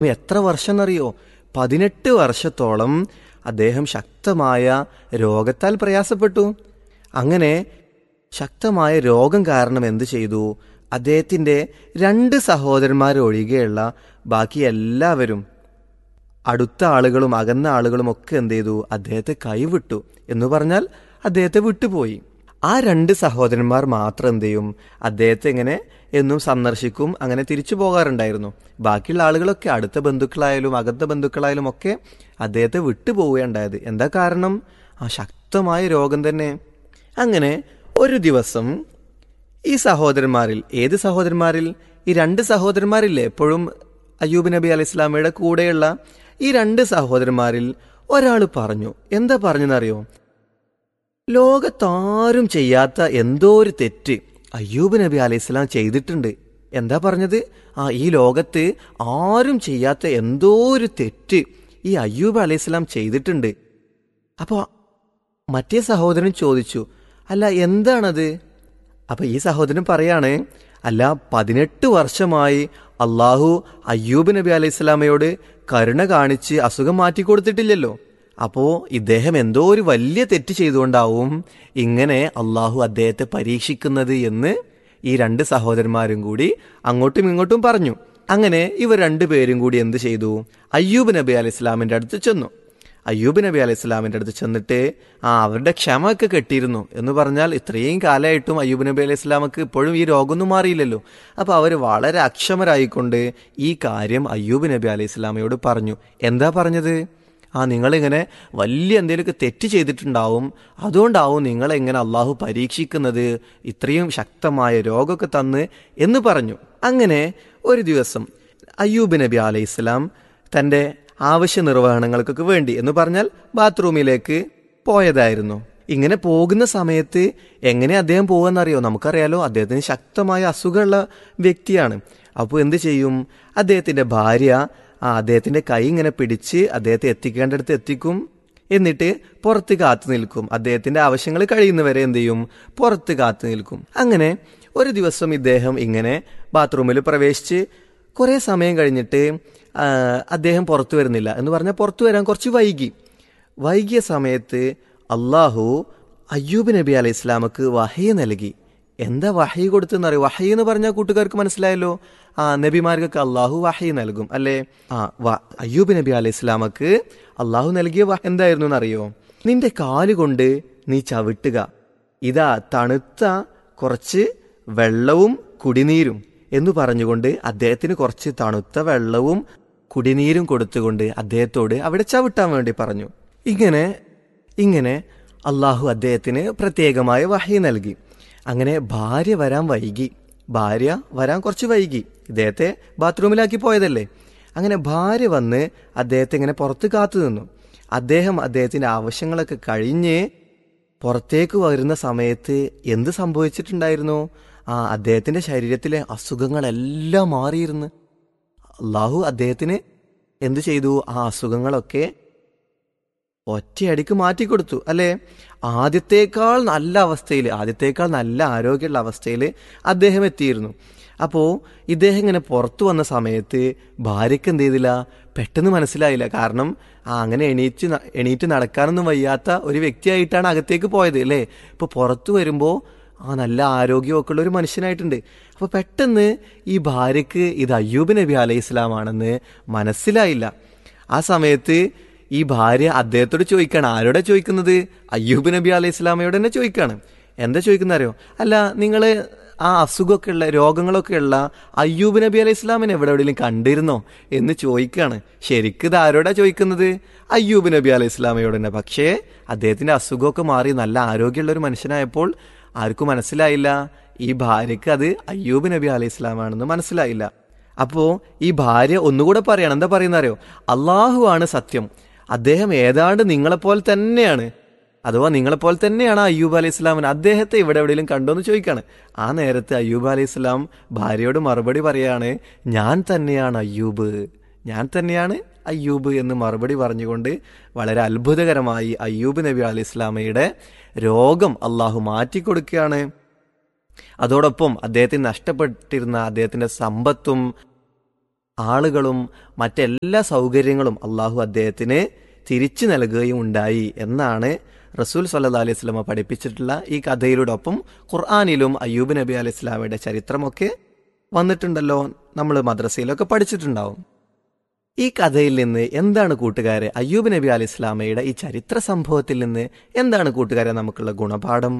എത്ര വർഷം എന്നറിയോ പതിനെട്ട് വർഷത്തോളം അദ്ദേഹം ശക്തമായ രോഗത്താൽ പ്രയാസപ്പെട്ടു അങ്ങനെ ശക്തമായ രോഗം കാരണം എന്തു ചെയ്തു അദ്ദേഹത്തിൻ്റെ രണ്ട് സഹോദരന്മാരൊഴികെയുള്ള ബാക്കി എല്ലാവരും അടുത്ത ആളുകളും അകന്ന ആളുകളും ഒക്കെ എന്ത് ചെയ്തു അദ്ദേഹത്തെ കൈവിട്ടു എന്ന് പറഞ്ഞാൽ അദ്ദേഹത്തെ വിട്ടുപോയി ആ രണ്ട് സഹോദരന്മാർ മാത്രം എന്ത് ചെയ്യും അദ്ദേഹത്തെ ഇങ്ങനെ എന്നും സന്ദർശിക്കും അങ്ങനെ തിരിച്ചു പോകാറുണ്ടായിരുന്നു ബാക്കിയുള്ള ആളുകളൊക്കെ അടുത്ത ബന്ധുക്കളായാലും അകത്ത ബന്ധുക്കളായാലും ഒക്കെ അദ്ദേഹത്തെ വിട്ടുപോവുകയുണ്ടായത് എന്താ കാരണം ആ ശക്തമായ രോഗം തന്നെ അങ്ങനെ ഒരു ദിവസം ഈ സഹോദരന്മാരിൽ ഏത് സഹോദരന്മാരിൽ ഈ രണ്ട് സഹോദരന്മാരില്ലേ എപ്പോഴും അയ്യൂബ് നബി അലൈഹി ഇസ്ലാമയുടെ കൂടെയുള്ള ഈ രണ്ട് സഹോദരന്മാരിൽ ഒരാൾ പറഞ്ഞു എന്താ പറഞ്ഞെന്നറിയോ ലോകത്താരും ചെയ്യാത്ത എന്തോ ഒരു തെറ്റ് അയ്യൂബ് നബി അലൈഹി സ്വലാം ചെയ്തിട്ടുണ്ട് എന്താ പറഞ്ഞത് ആ ഈ ലോകത്ത് ആരും ചെയ്യാത്ത എന്തോ ഒരു തെറ്റ് ഈ അയ്യൂബ് അലൈഹി സ്വലാം ചെയ്തിട്ടുണ്ട് അപ്പോൾ മറ്റേ സഹോദരൻ ചോദിച്ചു അല്ല എന്താണത് അപ്പൊ ഈ സഹോദരൻ പറയാണ് അല്ല പതിനെട്ട് വർഷമായി അള്ളാഹു അയ്യൂബ് നബി അലൈഹി സ്വലാമയോട് കരുണ കാണിച്ച് അസുഖം മാറ്റി കൊടുത്തിട്ടില്ലല്ലോ അപ്പോ ഇദ്ദേഹം എന്തോ ഒരു വലിയ തെറ്റ് ചെയ്തുകൊണ്ടാവും ഇങ്ങനെ അള്ളാഹു അദ്ദേഹത്തെ പരീക്ഷിക്കുന്നത് എന്ന് ഈ രണ്ട് സഹോദരന്മാരും കൂടി അങ്ങോട്ടും ഇങ്ങോട്ടും പറഞ്ഞു അങ്ങനെ ഇവർ രണ്ടുപേരും കൂടി എന്ത് ചെയ്തു അയ്യൂബ് നബി അലൈഹി സ്വലാമിന്റെ അടുത്ത് ചെന്നു അയ്യൂബ് നബി അലൈഹി സ്വലാമിന്റെ അടുത്ത് ചെന്നിട്ട് ആ അവരുടെ ക്ഷമ ഒക്കെ കെട്ടിയിരുന്നു എന്ന് പറഞ്ഞാൽ ഇത്രയും കാലമായിട്ടും അയ്യൂബ് നബി അലൈഹി സ്വലാമക്ക് ഇപ്പോഴും ഈ രോഗമൊന്നും മാറിയില്ലല്ലോ അപ്പൊ അവർ വളരെ അക്ഷമരായിക്കൊണ്ട് ഈ കാര്യം അയ്യൂബ് നബി അലൈഹി സ്വലാമയോട് പറഞ്ഞു എന്താ പറഞ്ഞത് ആ നിങ്ങളിങ്ങനെ വലിയ എന്തെങ്കിലുമൊക്കെ തെറ്റ് ചെയ്തിട്ടുണ്ടാവും അതുകൊണ്ടാവും നിങ്ങളെ ഇങ്ങനെ അള്ളാഹു പരീക്ഷിക്കുന്നത് ഇത്രയും ശക്തമായ രോഗമൊക്കെ തന്ന് എന്ന് പറഞ്ഞു അങ്ങനെ ഒരു ദിവസം അയ്യൂബ് നബി അലൈഹി സ്വലാം തൻ്റെ ആവശ്യ നിർവഹണങ്ങൾക്കൊക്കെ വേണ്ടി എന്ന് പറഞ്ഞാൽ ബാത്റൂമിലേക്ക് പോയതായിരുന്നു ഇങ്ങനെ പോകുന്ന സമയത്ത് എങ്ങനെ അദ്ദേഹം പോകുമെന്നറിയോ നമുക്കറിയാലോ അദ്ദേഹത്തിന് ശക്തമായ അസുഖമുള്ള വ്യക്തിയാണ് അപ്പോൾ എന്ത് ചെയ്യും അദ്ദേഹത്തിൻ്റെ ഭാര്യ ആ അദ്ദേഹത്തിൻ്റെ കൈ ഇങ്ങനെ പിടിച്ച് അദ്ദേഹത്തെ എത്തിക്കേണ്ടടുത്ത് എത്തിക്കും എന്നിട്ട് പുറത്ത് കാത്തു നിൽക്കും അദ്ദേഹത്തിന്റെ ആവശ്യങ്ങൾ കഴിയുന്നവരെ എന്ത് ചെയ്യും പുറത്ത് കാത്തു നിൽക്കും അങ്ങനെ ഒരു ദിവസം ഇദ്ദേഹം ഇങ്ങനെ ബാത്റൂമിൽ പ്രവേശിച്ച് കുറേ സമയം കഴിഞ്ഞിട്ട് ആ, അദ്ദേഹം പുറത്തു വരുന്നില്ല എന്ന് പറഞ്ഞാൽ പുറത്തു വരാൻ കുറച്ച് വൈകി വൈകിയ സമയത്ത് അള്ളാഹു അയ്യൂബ് നബി അലൈഹി ഇസ്ലാമക്ക് വഹയ നൽകി എന്താ വഹയി കൊടുത്തെന്നറിയോ വഹയി എന്ന് പറഞ്ഞാൽ കൂട്ടുകാർക്ക് മനസ്സിലായല്ലോ ആ നബിമാർക്കൊക്കെ അള്ളാഹു വഹയി നൽകും അല്ലേ ആ വ- അയ്യൂബ് നബി അലൈഹി ഇസ്ലാമക്ക് അള്ളാഹു നൽകിയ വഹ എന്തായിരുന്നു എന്നറിയോ നിന്റെ കാലുകൊണ്ട് നീ ചവിട്ടുക ഇതാ തണുത്ത കുറച്ച് വെള്ളവും കുടിനീരും എന്ന് പറഞ്ഞുകൊണ്ട് അദ്ദേഹത്തിന് കുറച്ച് തണുത്ത വെള്ളവും കുടിനീരും കൊടുത്തുകൊണ്ട് അദ്ദേഹത്തോട് അവിടെ ചവിട്ടാൻ വേണ്ടി പറഞ്ഞു ഇങ്ങനെ ഇങ്ങനെ അള്ളാഹു അദ്ദേഹത്തിന് പ്രത്യേകമായ വഹി നൽകി അങ്ങനെ ഭാര്യ വരാൻ വൈകി ഭാര്യ വരാൻ കുറച്ച് വൈകി ഇദ്ദേഹത്തെ ബാത്റൂമിലാക്കി പോയതല്ലേ അങ്ങനെ ഭാര്യ വന്ന് അദ്ദേഹത്തെ ഇങ്ങനെ പുറത്ത് കാത്തു നിന്നു അദ്ദേഹം അദ്ദേഹത്തിന്റെ ആവശ്യങ്ങളൊക്കെ കഴിഞ്ഞ് പുറത്തേക്ക് വരുന്ന സമയത്ത് എന്ത് സംഭവിച്ചിട്ടുണ്ടായിരുന്നു ആ അദ്ദേഹത്തിന്റെ ശരീരത്തിലെ അസുഖങ്ങളെല്ലാം മാറിയിരുന്നു അള്ളാഹു അദ്ദേഹത്തിന് എന്ത് ചെയ്തു ആ അസുഖങ്ങളൊക്കെ ഒറ്റയടിക്ക് മാറ്റിക്കൊടുത്തു അല്ലേ ആദ്യത്തേക്കാൾ നല്ല അവസ്ഥയിൽ ആദ്യത്തേക്കാൾ നല്ല ആരോഗ്യമുള്ള അവസ്ഥയിൽ അദ്ദേഹം എത്തിയിരുന്നു അപ്പോൾ ഇദ്ദേഹം ഇങ്ങനെ പുറത്തു വന്ന സമയത്ത് ഭാര്യയ്ക്ക് എന്ത് ചെയ്തില്ല പെട്ടെന്ന് മനസ്സിലായില്ല കാരണം ആ അങ്ങനെ എണീറ്റ് ന- എണീറ്റ് നടക്കാനൊന്നും വയ്യാത്ത ഒരു വ്യക്തിയായിട്ടാണ് അകത്തേക്ക് പോയത് അല്ലേ ഇപ്പോൾ പുറത്തു വരുമ്പോൾ ആ നല്ല ആരോഗ്യമൊക്കെ ഉള്ള ഒരു മനുഷ്യനായിട്ടുണ്ട് അപ്പോൾ പെട്ടെന്ന് ഈ ഭാര്യയ്ക്ക് ഇത് അയ്യൂബ് നബി അലൈഹി ഇസ്ലാമാണെന്ന് മനസ്സിലായില്ല ആ സമയത്ത് ഈ ഭാര്യ അദ്ദേഹത്തോട് ചോദിക്കാണ് ആരോടെ ചോദിക്കുന്നത് അയ്യൂബ് നബി അലൈഹി ഇസ്ലാമയോട് തന്നെ ചോദിക്കാണ് എന്താ ചോദിക്കുന്ന അറിയോ അല്ല നിങ്ങൾ ആ അസുഖമൊക്കെ ഉള്ള രോഗങ്ങളൊക്കെ ഉള്ള അയ്യൂബ് നബി അലൈഹി ഇസ്ലാമിനെ എവിടെ എവിടെയെങ്കിലും കണ്ടിരുന്നോ എന്ന് ചോദിക്കാണ് ശരിക്കും ഇത് ആരോടാ ചോദിക്കുന്നത് അയ്യൂബ് നബി അലൈഹി ഇസ്ലാമയോട് തന്നെ പക്ഷേ അദ്ദേഹത്തിന്റെ അസുഖമൊക്കെ മാറി നല്ല ആരോഗ്യമുള്ള ഒരു മനുഷ്യനായപ്പോൾ ആർക്കും മനസ്സിലായില്ല ഈ ഭാര്യയ്ക്ക് അത് അയ്യൂബ് നബി അലൈഹി ഇസ്ലാമാണെന്ന് മനസ്സിലായില്ല അപ്പോ ഈ ഭാര്യ ഒന്നുകൂടെ പറയണം എന്താ പറയുന്ന അറിയോ അള്ളാഹു ആണ് സത്യം അദ്ദേഹം ഏതാണ്ട് നിങ്ങളെപ്പോലെ തന്നെയാണ് അഥവാ നിങ്ങളെപ്പോലെ തന്നെയാണ് അയ്യൂബ് അലൈഹി ഇസ്ലാമിന് അദ്ദേഹത്തെ ഇവിടെ എവിടെയെങ്കിലും കണ്ടോ എന്ന് ചോദിക്കാണ് ആ നേരത്ത് അയ്യൂബ് അലൈഹി ഇസ്ലാം ഭാര്യയോട് മറുപടി പറയാണ് ഞാൻ തന്നെയാണ് അയ്യൂബ് ഞാൻ തന്നെയാണ് അയ്യൂബ് എന്ന് മറുപടി പറഞ്ഞുകൊണ്ട് വളരെ അത്ഭുതകരമായി അയ്യൂബ് നബി അലൈഹി ഇസ്ലാമയുടെ രോഗം അള്ളാഹു മാറ്റിക്കൊടുക്കുകയാണ് അതോടൊപ്പം അദ്ദേഹത്തിന് നഷ്ടപ്പെട്ടിരുന്ന അദ്ദേഹത്തിന്റെ സമ്പത്തും ആളുകളും മറ്റെല്ലാ സൗകര്യങ്ങളും അള്ളാഹു അദ്ദേഹത്തിന് തിരിച്ചു നൽകുകയും ഉണ്ടായി എന്നാണ് റസൂൽ സല്ലാ അലൈഹി സ്വലമ പഠിപ്പിച്ചിട്ടുള്ള ഈ കഥയിലൂടൊപ്പം ഖുർആാനിലും അയ്യൂബ് നബി അലൈഹി സ്വലാമയുടെ ചരിത്രമൊക്കെ വന്നിട്ടുണ്ടല്ലോ നമ്മൾ മദ്രസയിലൊക്കെ പഠിച്ചിട്ടുണ്ടാവും ഈ കഥയിൽ നിന്ന് എന്താണ് കൂട്ടുകാരെ അയ്യൂബ് നബി അലി ഇസ്ലാമയുടെ ഈ ചരിത്ര സംഭവത്തിൽ നിന്ന് എന്താണ് കൂട്ടുകാരെ നമുക്കുള്ള ഗുണപാഠം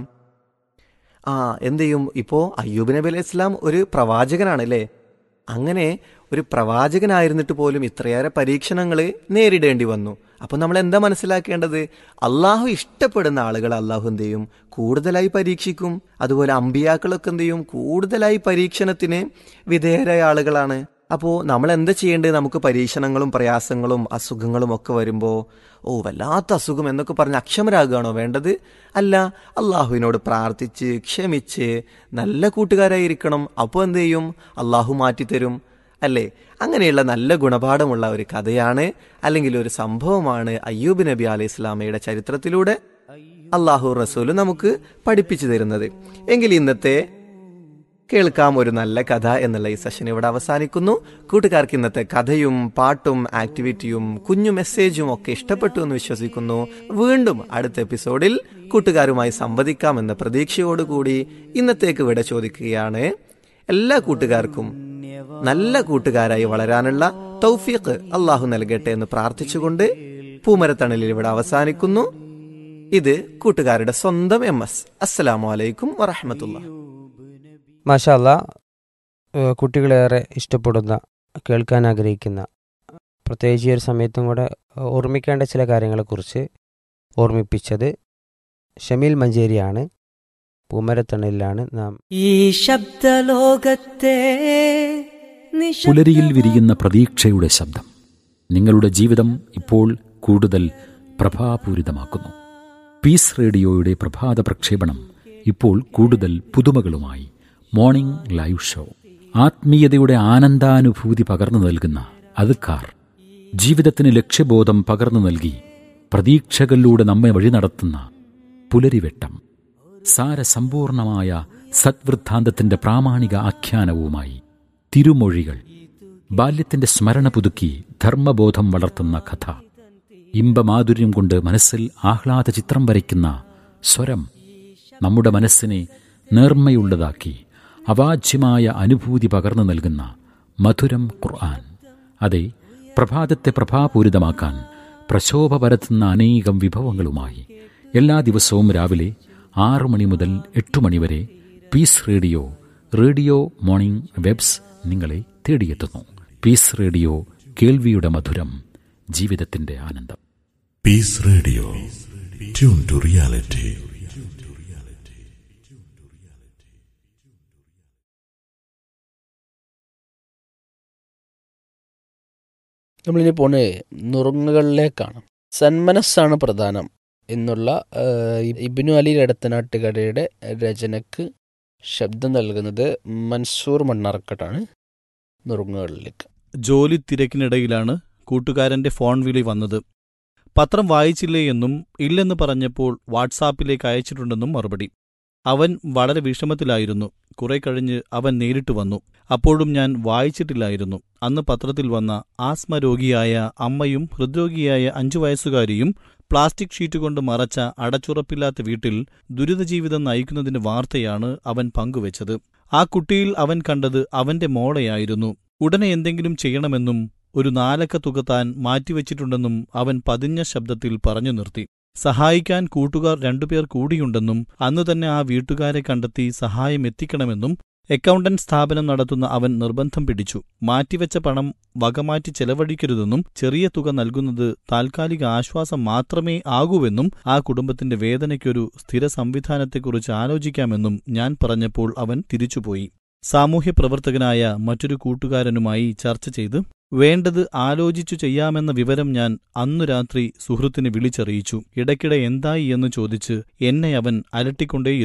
ആ എന്ത് ചെയ്യും ഇപ്പോൾ അയ്യൂബ് നബി അലൈഹി ഇസ്ലാം ഒരു പ്രവാചകനാണല്ലേ അങ്ങനെ ഒരു പ്രവാചകനായിരുന്നിട്ട് പോലും ഇത്രയേറെ പരീക്ഷണങ്ങൾ നേരിടേണ്ടി വന്നു അപ്പോൾ നമ്മൾ എന്താ മനസ്സിലാക്കേണ്ടത് അള്ളാഹു ഇഷ്ടപ്പെടുന്ന ആളുകൾ അള്ളാഹു എന്ത് ചെയ്യും കൂടുതലായി പരീക്ഷിക്കും അതുപോലെ അമ്പിയാക്കളൊക്കെ എന്ത് ചെയ്യും കൂടുതലായി പരീക്ഷണത്തിന് വിധേയരായ ആളുകളാണ് അപ്പോൾ നമ്മൾ എന്താ ചെയ്യേണ്ടത് നമുക്ക് പരീക്ഷണങ്ങളും പ്രയാസങ്ങളും അസുഖങ്ങളും ഒക്കെ വരുമ്പോൾ ഓ വല്ലാത്ത അസുഖം എന്നൊക്കെ പറഞ്ഞ് അക്ഷമരാകുകയാണോ വേണ്ടത് അല്ല അള്ളാഹുവിനോട് പ്രാർത്ഥിച്ച് ക്ഷമിച്ച് നല്ല കൂട്ടുകാരായിരിക്കണം അപ്പോൾ എന്ത് ചെയ്യും അള്ളാഹു മാറ്റിത്തരും അല്ലേ അങ്ങനെയുള്ള നല്ല ഗുണപാഠമുള്ള ഒരു കഥയാണ് അല്ലെങ്കിൽ ഒരു സംഭവമാണ് അയ്യൂബ് നബി അലൈഹി ഇസ്ലാമയുടെ ചരിത്രത്തിലൂടെ അള്ളാഹു റസൂല് നമുക്ക് പഠിപ്പിച്ചു തരുന്നത് എങ്കിൽ ഇന്നത്തെ കേൾക്കാം ഒരു നല്ല കഥ എന്നുള്ള ഈ സെഷൻ ഇവിടെ അവസാനിക്കുന്നു കൂട്ടുകാർക്ക് ഇന്നത്തെ കഥയും പാട്ടും ആക്ടിവിറ്റിയും കുഞ്ഞു മെസ്സേജും ഒക്കെ ഇഷ്ടപ്പെട്ടു എന്ന് വിശ്വസിക്കുന്നു വീണ്ടും അടുത്ത എപ്പിസോഡിൽ കൂട്ടുകാരുമായി സംവദിക്കാമെന്ന പ്രതീക്ഷയോടുകൂടി ഇന്നത്തേക്ക് വിട ചോദിക്കുകയാണ് എല്ലാ കൂട്ടുകാർക്കും നല്ല കൂട്ടുകാരായി വളരാനുള്ള തൗഫീഖ് അള്ളാഹു നൽകട്ടെ എന്ന് പ്രാർത്ഥിച്ചുകൊണ്ട് പൂമരത്തണലിൽ ഇവിടെ അവസാനിക്കുന്നു ഇത് കൂട്ടുകാരുടെ സ്വന്തം എം എസ് അസ്സലാമു അലൈക്കും വറഹമത്തുള്ള മാഷല്ല കുട്ടികളേറെ ഇഷ്ടപ്പെടുന്ന കേൾക്കാൻ ആഗ്രഹിക്കുന്ന പ്രത്യേകിച്ച് ഈ ഒരു സമയത്തും കൂടെ ഓർമ്മിക്കേണ്ട ചില കാര്യങ്ങളെക്കുറിച്ച് ഓർമ്മിപ്പിച്ചത് ഷമീൽ മഞ്ചേരിയാണ് പൂമരത്തണലിലാണ് നാം ഈ ശബ്ദലോകത്തെ പുലരിയിൽ വിരിയുന്ന പ്രതീക്ഷയുടെ ശബ്ദം നിങ്ങളുടെ ജീവിതം ഇപ്പോൾ കൂടുതൽ പ്രഭാപൂരിതമാക്കുന്നു പീസ് റേഡിയോയുടെ പ്രഭാത പ്രക്ഷേപണം ഇപ്പോൾ കൂടുതൽ പുതുമകളുമായി മോർണിംഗ് ലൈവ് ഷോ ആത്മീയതയുടെ ആനന്ദാനുഭൂതി പകർന്നു നൽകുന്ന അതുക്കാർ ജീവിതത്തിന് ലക്ഷ്യബോധം പകർന്നു നൽകി പ്രതീക്ഷകളിലൂടെ നമ്മെ വഴി നടത്തുന്ന പുലരിവെട്ടം സാരസമ്പൂർണമായ സദ്വൃത്താന്തത്തിന്റെ പ്രാമാണിക ആഖ്യാനവുമായി തിരുമൊഴികൾ ബാല്യത്തിന്റെ സ്മരണ പുതുക്കി ധർമ്മബോധം വളർത്തുന്ന കഥ ഇമ്പമാധുര്യം കൊണ്ട് മനസ്സിൽ ആഹ്ലാദ ചിത്രം വരയ്ക്കുന്ന സ്വരം നമ്മുടെ മനസ്സിനെ നേർമ്മയുള്ളതാക്കി അവാച്യമായ അനുഭൂതി പകർന്നു നൽകുന്ന മധുരം ഖുർആൻ അതെ പ്രഭാതത്തെ പ്രഭാപൂരിതമാക്കാൻ പ്രശോഭ പരത്തുന്ന അനേകം വിഭവങ്ങളുമായി എല്ലാ ദിവസവും രാവിലെ ആറു മണി മുതൽ എട്ടു മണി വരെ peace radio radio morning waves നിങ്ങളെ തേടിയെത്തുന്നു പീസ് റേഡിയോ കേൾവിയുടെ മധുരം ജീവിതത്തിന്റെ ആനന്ദം peace radio tune to reality നമ്മളിനി പോണ് നുറുങ്ങുകളിലേക്കാണ് സന്മനസ്സാണ് പ്രധാനം എന്നുള്ള ആ, ഇബ്നു അലി എടത്തനാട്ടുകരയുടെ രചനക്ക് ശബ്ദം നൽകുന്നത് മൻസൂർ മണ്ണാർക്കട്ടാണ് നുറുങ്ങുകളിലേക്ക് ജോലി തിരക്കിനിടയിലാണ് കൂട്ടുകാരന്റെ ഫോൺ വിളി വന്നത് പത്രം വായിച്ചില്ലേ എന്നും ഇല്ലെന്ന് പറഞ്ഞപ്പോൾ വാട്സാപ്പിലേക്ക് അയച്ചിട്ടുണ്ടെന്നും മറുപടി അവൻ വളരെ വിഷമത്തിലായിരുന്നു കുറെ കഴിഞ്ഞ് അവൻ നേരിട്ട് വന്നു അപ്പോഴും ഞാൻ വായിച്ചിട്ടില്ലായിരുന്നു അന്ന് പത്രത്തിൽ വന്ന ആസ്മ രോഗിയായ അമ്മയും ഹൃദ്രോഗിയായ അഞ്ചു വയസ്സുകാരിയും പ്ലാസ്റ്റിക് ഷീറ്റ് കൊണ്ട് മറച്ച അടച്ചുറപ്പില്ലാത്ത വീട്ടിൽ ദുരിതജീവിതം നയിക്കുന്നതിന്റെ വാർത്തയാണ് അവൻ പങ്കുവച്ചത് ആ കുട്ടിയിൽ അവൻ കണ്ടത് അവന്റെ മോളെയായിരുന്നു ഉടനെ എന്തെങ്കിലും ചെയ്യണമെന്നും ഒരു നാലക്ക തുക താൻ മാറ്റിവെച്ചിട്ടുണ്ടെന്നും അവൻ പതിഞ്ഞ ശബ്ദത്തിൽ പറഞ്ഞു നിർത്തി സഹായിക്കാൻ കൂട്ടുകാർ രണ്ടുപേർ കൂടിയുണ്ടെന്നും അന്നു തന്നെ ആ വീട്ടുകാരെ കണ്ടെത്തി സഹായം എത്തിക്കണമെന്നും അക്കൗണ്ടന്റ് സ്ഥാപനം നടത്തുന്ന അവൻ നിർബന്ധം പിടിച്ചു മാറ്റിവെച്ച പണം വകമാറ്റി ചെലവഴിക്കരുതെന്നും ചെറിയ തുക നൽകുന്നത് താൽക്കാലിക ആശ്വാസം മാത്രമേ ആകൂവെന്നും ആ കുടുംബത്തിന്റെ വേദനയ്ക്കൊരു സ്ഥിര സംവിധാനത്തെക്കുറിച്ച് ആലോചിക്കാമെന്നും ഞാൻ പറഞ്ഞപ്പോൾ അവൻ തിരിച്ചുപോയി സാമൂഹ്യ പ്രവർത്തകനായ മറ്റൊരു കൂട്ടുകാരനുമായി ചർച്ച ചെയ്ത് വേണ്ടത് ആലോചിച്ചു ചെയ്യാമെന്ന വിവരം ഞാൻ അന്നു രാത്രി സുഹൃത്തിന് വിളിച്ചറിയിച്ചു ഇടയ്ക്കിടെ എന്തായി എന്ന് ചോദിച്ച് എന്നെ അവൻ അലട്ടിക്കൊണ്ടേയിരുന്നു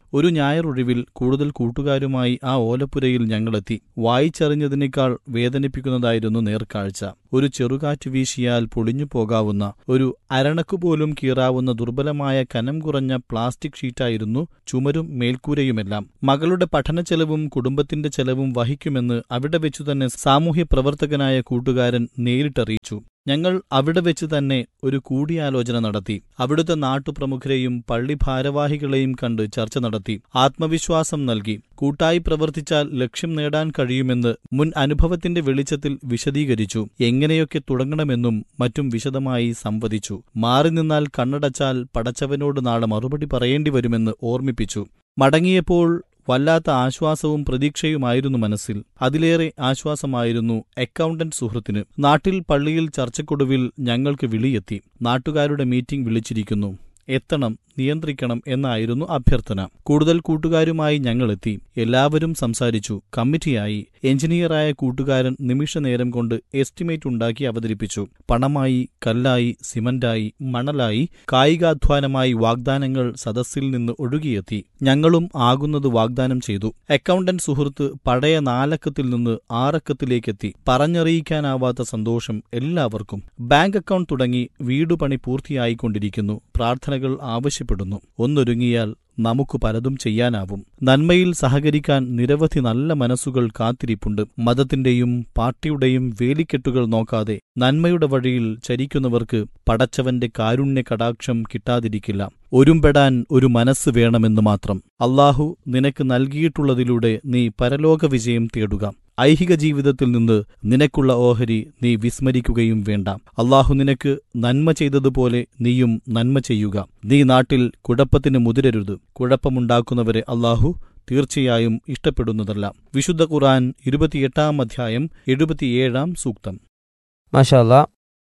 ഒരു ഞായറൊഴിവിൽ കൂടുതൽ കൂട്ടുകാരുമായി ആ ഓലപ്പുരയിൽ ഞങ്ങളെത്തി വായിച്ചറിഞ്ഞതിനേക്കാൾ വേദനിപ്പിക്കുന്നതായിരുന്നു നേർക്കാഴ്ച ഒരു ചെറുകാറ്റ് വീശിയാൽ പൊളിഞ്ഞു പോകാവുന്ന ഒരു അരണക്കുപോലും കീറാവുന്ന ദുർബലമായ കനം കുറഞ്ഞ പ്ലാസ്റ്റിക് ഷീറ്റായിരുന്നു ചുമരും മേൽക്കൂരയുമെല്ലാം മകളുടെ പഠന ചെലവും കുടുംബത്തിന്റെ ചെലവും വഹിക്കുമെന്ന് അവിടെ വെച്ചു തന്നെ സാമൂഹ്യ പ്രവർത്തകനായ കൂട്ടുകാരൻ നേരിട്ടറിയിച്ചു ഞങ്ങൾ അവിടെ വെച്ച് തന്നെ ഒരു കൂടിയാലോചന നടത്തി അവിടുത്തെ നാട്ടുപ്രമുഖരെയും പള്ളി ഭാരവാഹികളെയും കണ്ട് ചർച്ച നടത്തി ആത്മവിശ്വാസം നൽകി കൂട്ടായി പ്രവർത്തിച്ചാൽ ലക്ഷ്യം നേടാൻ കഴിയുമെന്ന് മുൻ അനുഭവത്തിന്റെ വെളിച്ചത്തിൽ വിശദീകരിച്ചു എങ്ങനെയൊക്കെ തുടങ്ങണമെന്നും മറ്റും വിശദമായി സംവദിച്ചു മാറി നിന്നാൽ കണ്ണടച്ചാൽ പടച്ചവനോട് നാളെ മറുപടി പറയേണ്ടി വരുമെന്ന് ഓർമ്മിപ്പിച്ചു മടങ്ങിയപ്പോൾ വല്ലാത്ത ആശ്വാസവും പ്രതീക്ഷയുമായിരുന്നു മനസ്സിൽ അതിലേറെ ആശ്വാസമായിരുന്നു അക്കൗണ്ടന്റ് സുഹൃത്തിന് നാട്ടിൽ പള്ളിയിൽ ചർച്ചക്കൊടുവിൽ ഞങ്ങൾക്ക് വിളിയെത്തി നാട്ടുകാരുടെ മീറ്റിംഗ് വിളിച്ചിരിക്കുന്നു എത്തണം നിയന്ത്രിക്കണം എന്നായിരുന്നു അഭ്യർത്ഥന കൂടുതൽ കൂട്ടുകാരുമായി ഞങ്ങളെത്തി എല്ലാവരും സംസാരിച്ചു കമ്മിറ്റിയായി എഞ്ചിനീയറായ കൂട്ടുകാരൻ നിമിഷനേരം കൊണ്ട് എസ്റ്റിമേറ്റ് ഉണ്ടാക്കി അവതരിപ്പിച്ചു പണമായി കല്ലായി സിമന്റായി മണലായി കായികാധ്വാനമായി വാഗ്ദാനങ്ങൾ സദസ്സിൽ നിന്ന് ഒഴുകിയെത്തി ഞങ്ങളും ആകുന്നത് വാഗ്ദാനം ചെയ്തു അക്കൗണ്ടന്റ് സുഹൃത്ത് പഴയ നാലക്കത്തിൽ നിന്ന് ആറക്കത്തിലേക്കെത്തി പറഞ്ഞറിയിക്കാനാവാത്ത സന്തോഷം എല്ലാവർക്കും ബാങ്ക് അക്കൗണ്ട് തുടങ്ങി വീടുപണി പൂർത്തിയായിക്കൊണ്ടിരിക്കുന്നു പ്രാർത്ഥനകൾ ആവശ്യപ്പെടുന്നു ഒന്നൊരുങ്ങിയാൽ നമുക്ക് പലതും ചെയ്യാനാവും നന്മയിൽ സഹകരിക്കാൻ നിരവധി നല്ല മനസ്സുകൾ കാത്തിരിപ്പുണ്ട് മതത്തിന്റെയും പാർട്ടിയുടെയും വേലിക്കെട്ടുകൾ നോക്കാതെ നന്മയുടെ വഴിയിൽ ചരിക്കുന്നവർക്ക് പടച്ചവന്റെ കാരുണ്യ കടാക്ഷം കിട്ടാതിരിക്കില്ല ഒരുമ്പെടാൻ ഒരു മനസ്സ് വേണമെന്ന് മാത്രം അള്ളാഹു നിനക്ക് നൽകിയിട്ടുള്ളതിലൂടെ നീ പരലോക വിജയം തേടുക ഐഹിക ജീവിതത്തിൽ നിന്ന് നിനക്കുള്ള ഓഹരി നീ വിസ്മരിക്കുകയും വേണ്ട അള്ളാഹു നിനക്ക് നന്മ ചെയ്തതുപോലെ നീയും നന്മ ചെയ്യുക നീ നാട്ടിൽ കുഴപ്പത്തിന് മുതിരരുത് കുഴപ്പമുണ്ടാക്കുന്നവരെ അള്ളാഹു തീർച്ചയായും ഇഷ്ടപ്പെടുന്നതല്ല വിശുദ്ധ ഖുർആൻ ഇരുപത്തിയെട്ടാം അധ്യായം എഴുപത്തിയേഴാം സൂക്തം മാഷാല്ല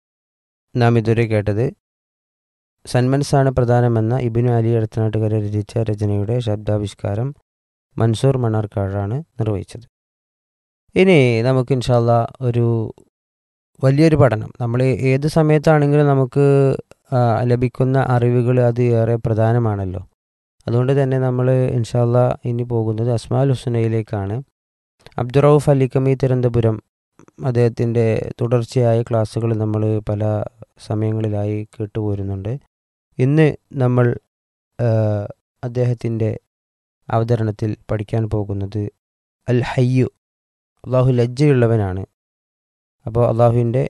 നാം ഇതുവരെ കേട്ടത് സന്മൻസാണ് പ്രധാനമെന്ന ഇബിനു അലി എടത്തനാട്ടുകര രചിച്ച രചനയുടെ ശബ്ദാവിഷ്കാരം മൻസൂർ മണ്ണാർക്കാടാണ് നിർവഹിച്ചത് ഇനി നമുക്ക് ഇൻഷാല്ല ഒരു വലിയൊരു പഠനം നമ്മൾ ഏത് സമയത്താണെങ്കിലും നമുക്ക് ആ, ലഭിക്കുന്ന അറിവുകൾ അത് ഏറെ പ്രധാനമാണല്ലോ അതുകൊണ്ട് തന്നെ നമ്മൾ ഇൻഷാല്ല ഇനി പോകുന്നത് അസ്മാൽ ഹുസനയിലേക്കാണ് അബ്ദുറൌഫ് അലിക്കമി തിരുവനന്തപുരം അദ്ദേഹത്തിൻ്റെ തുടർച്ചയായ ക്ലാസ്സുകൾ നമ്മൾ പല സമയങ്ങളിലായി കേട്ടുപോരുന്നുണ്ട് ഇന്ന് നമ്മൾ അദ്ദേഹത്തിൻ്റെ അവതരണത്തിൽ പഠിക്കാൻ പോകുന്നത് അൽ ഹയ്യു അള്ളാഹു ലജ്ജയുള്ളവനാണ് അപ്പോൾ അള്ളാഹുവിൻ്റെ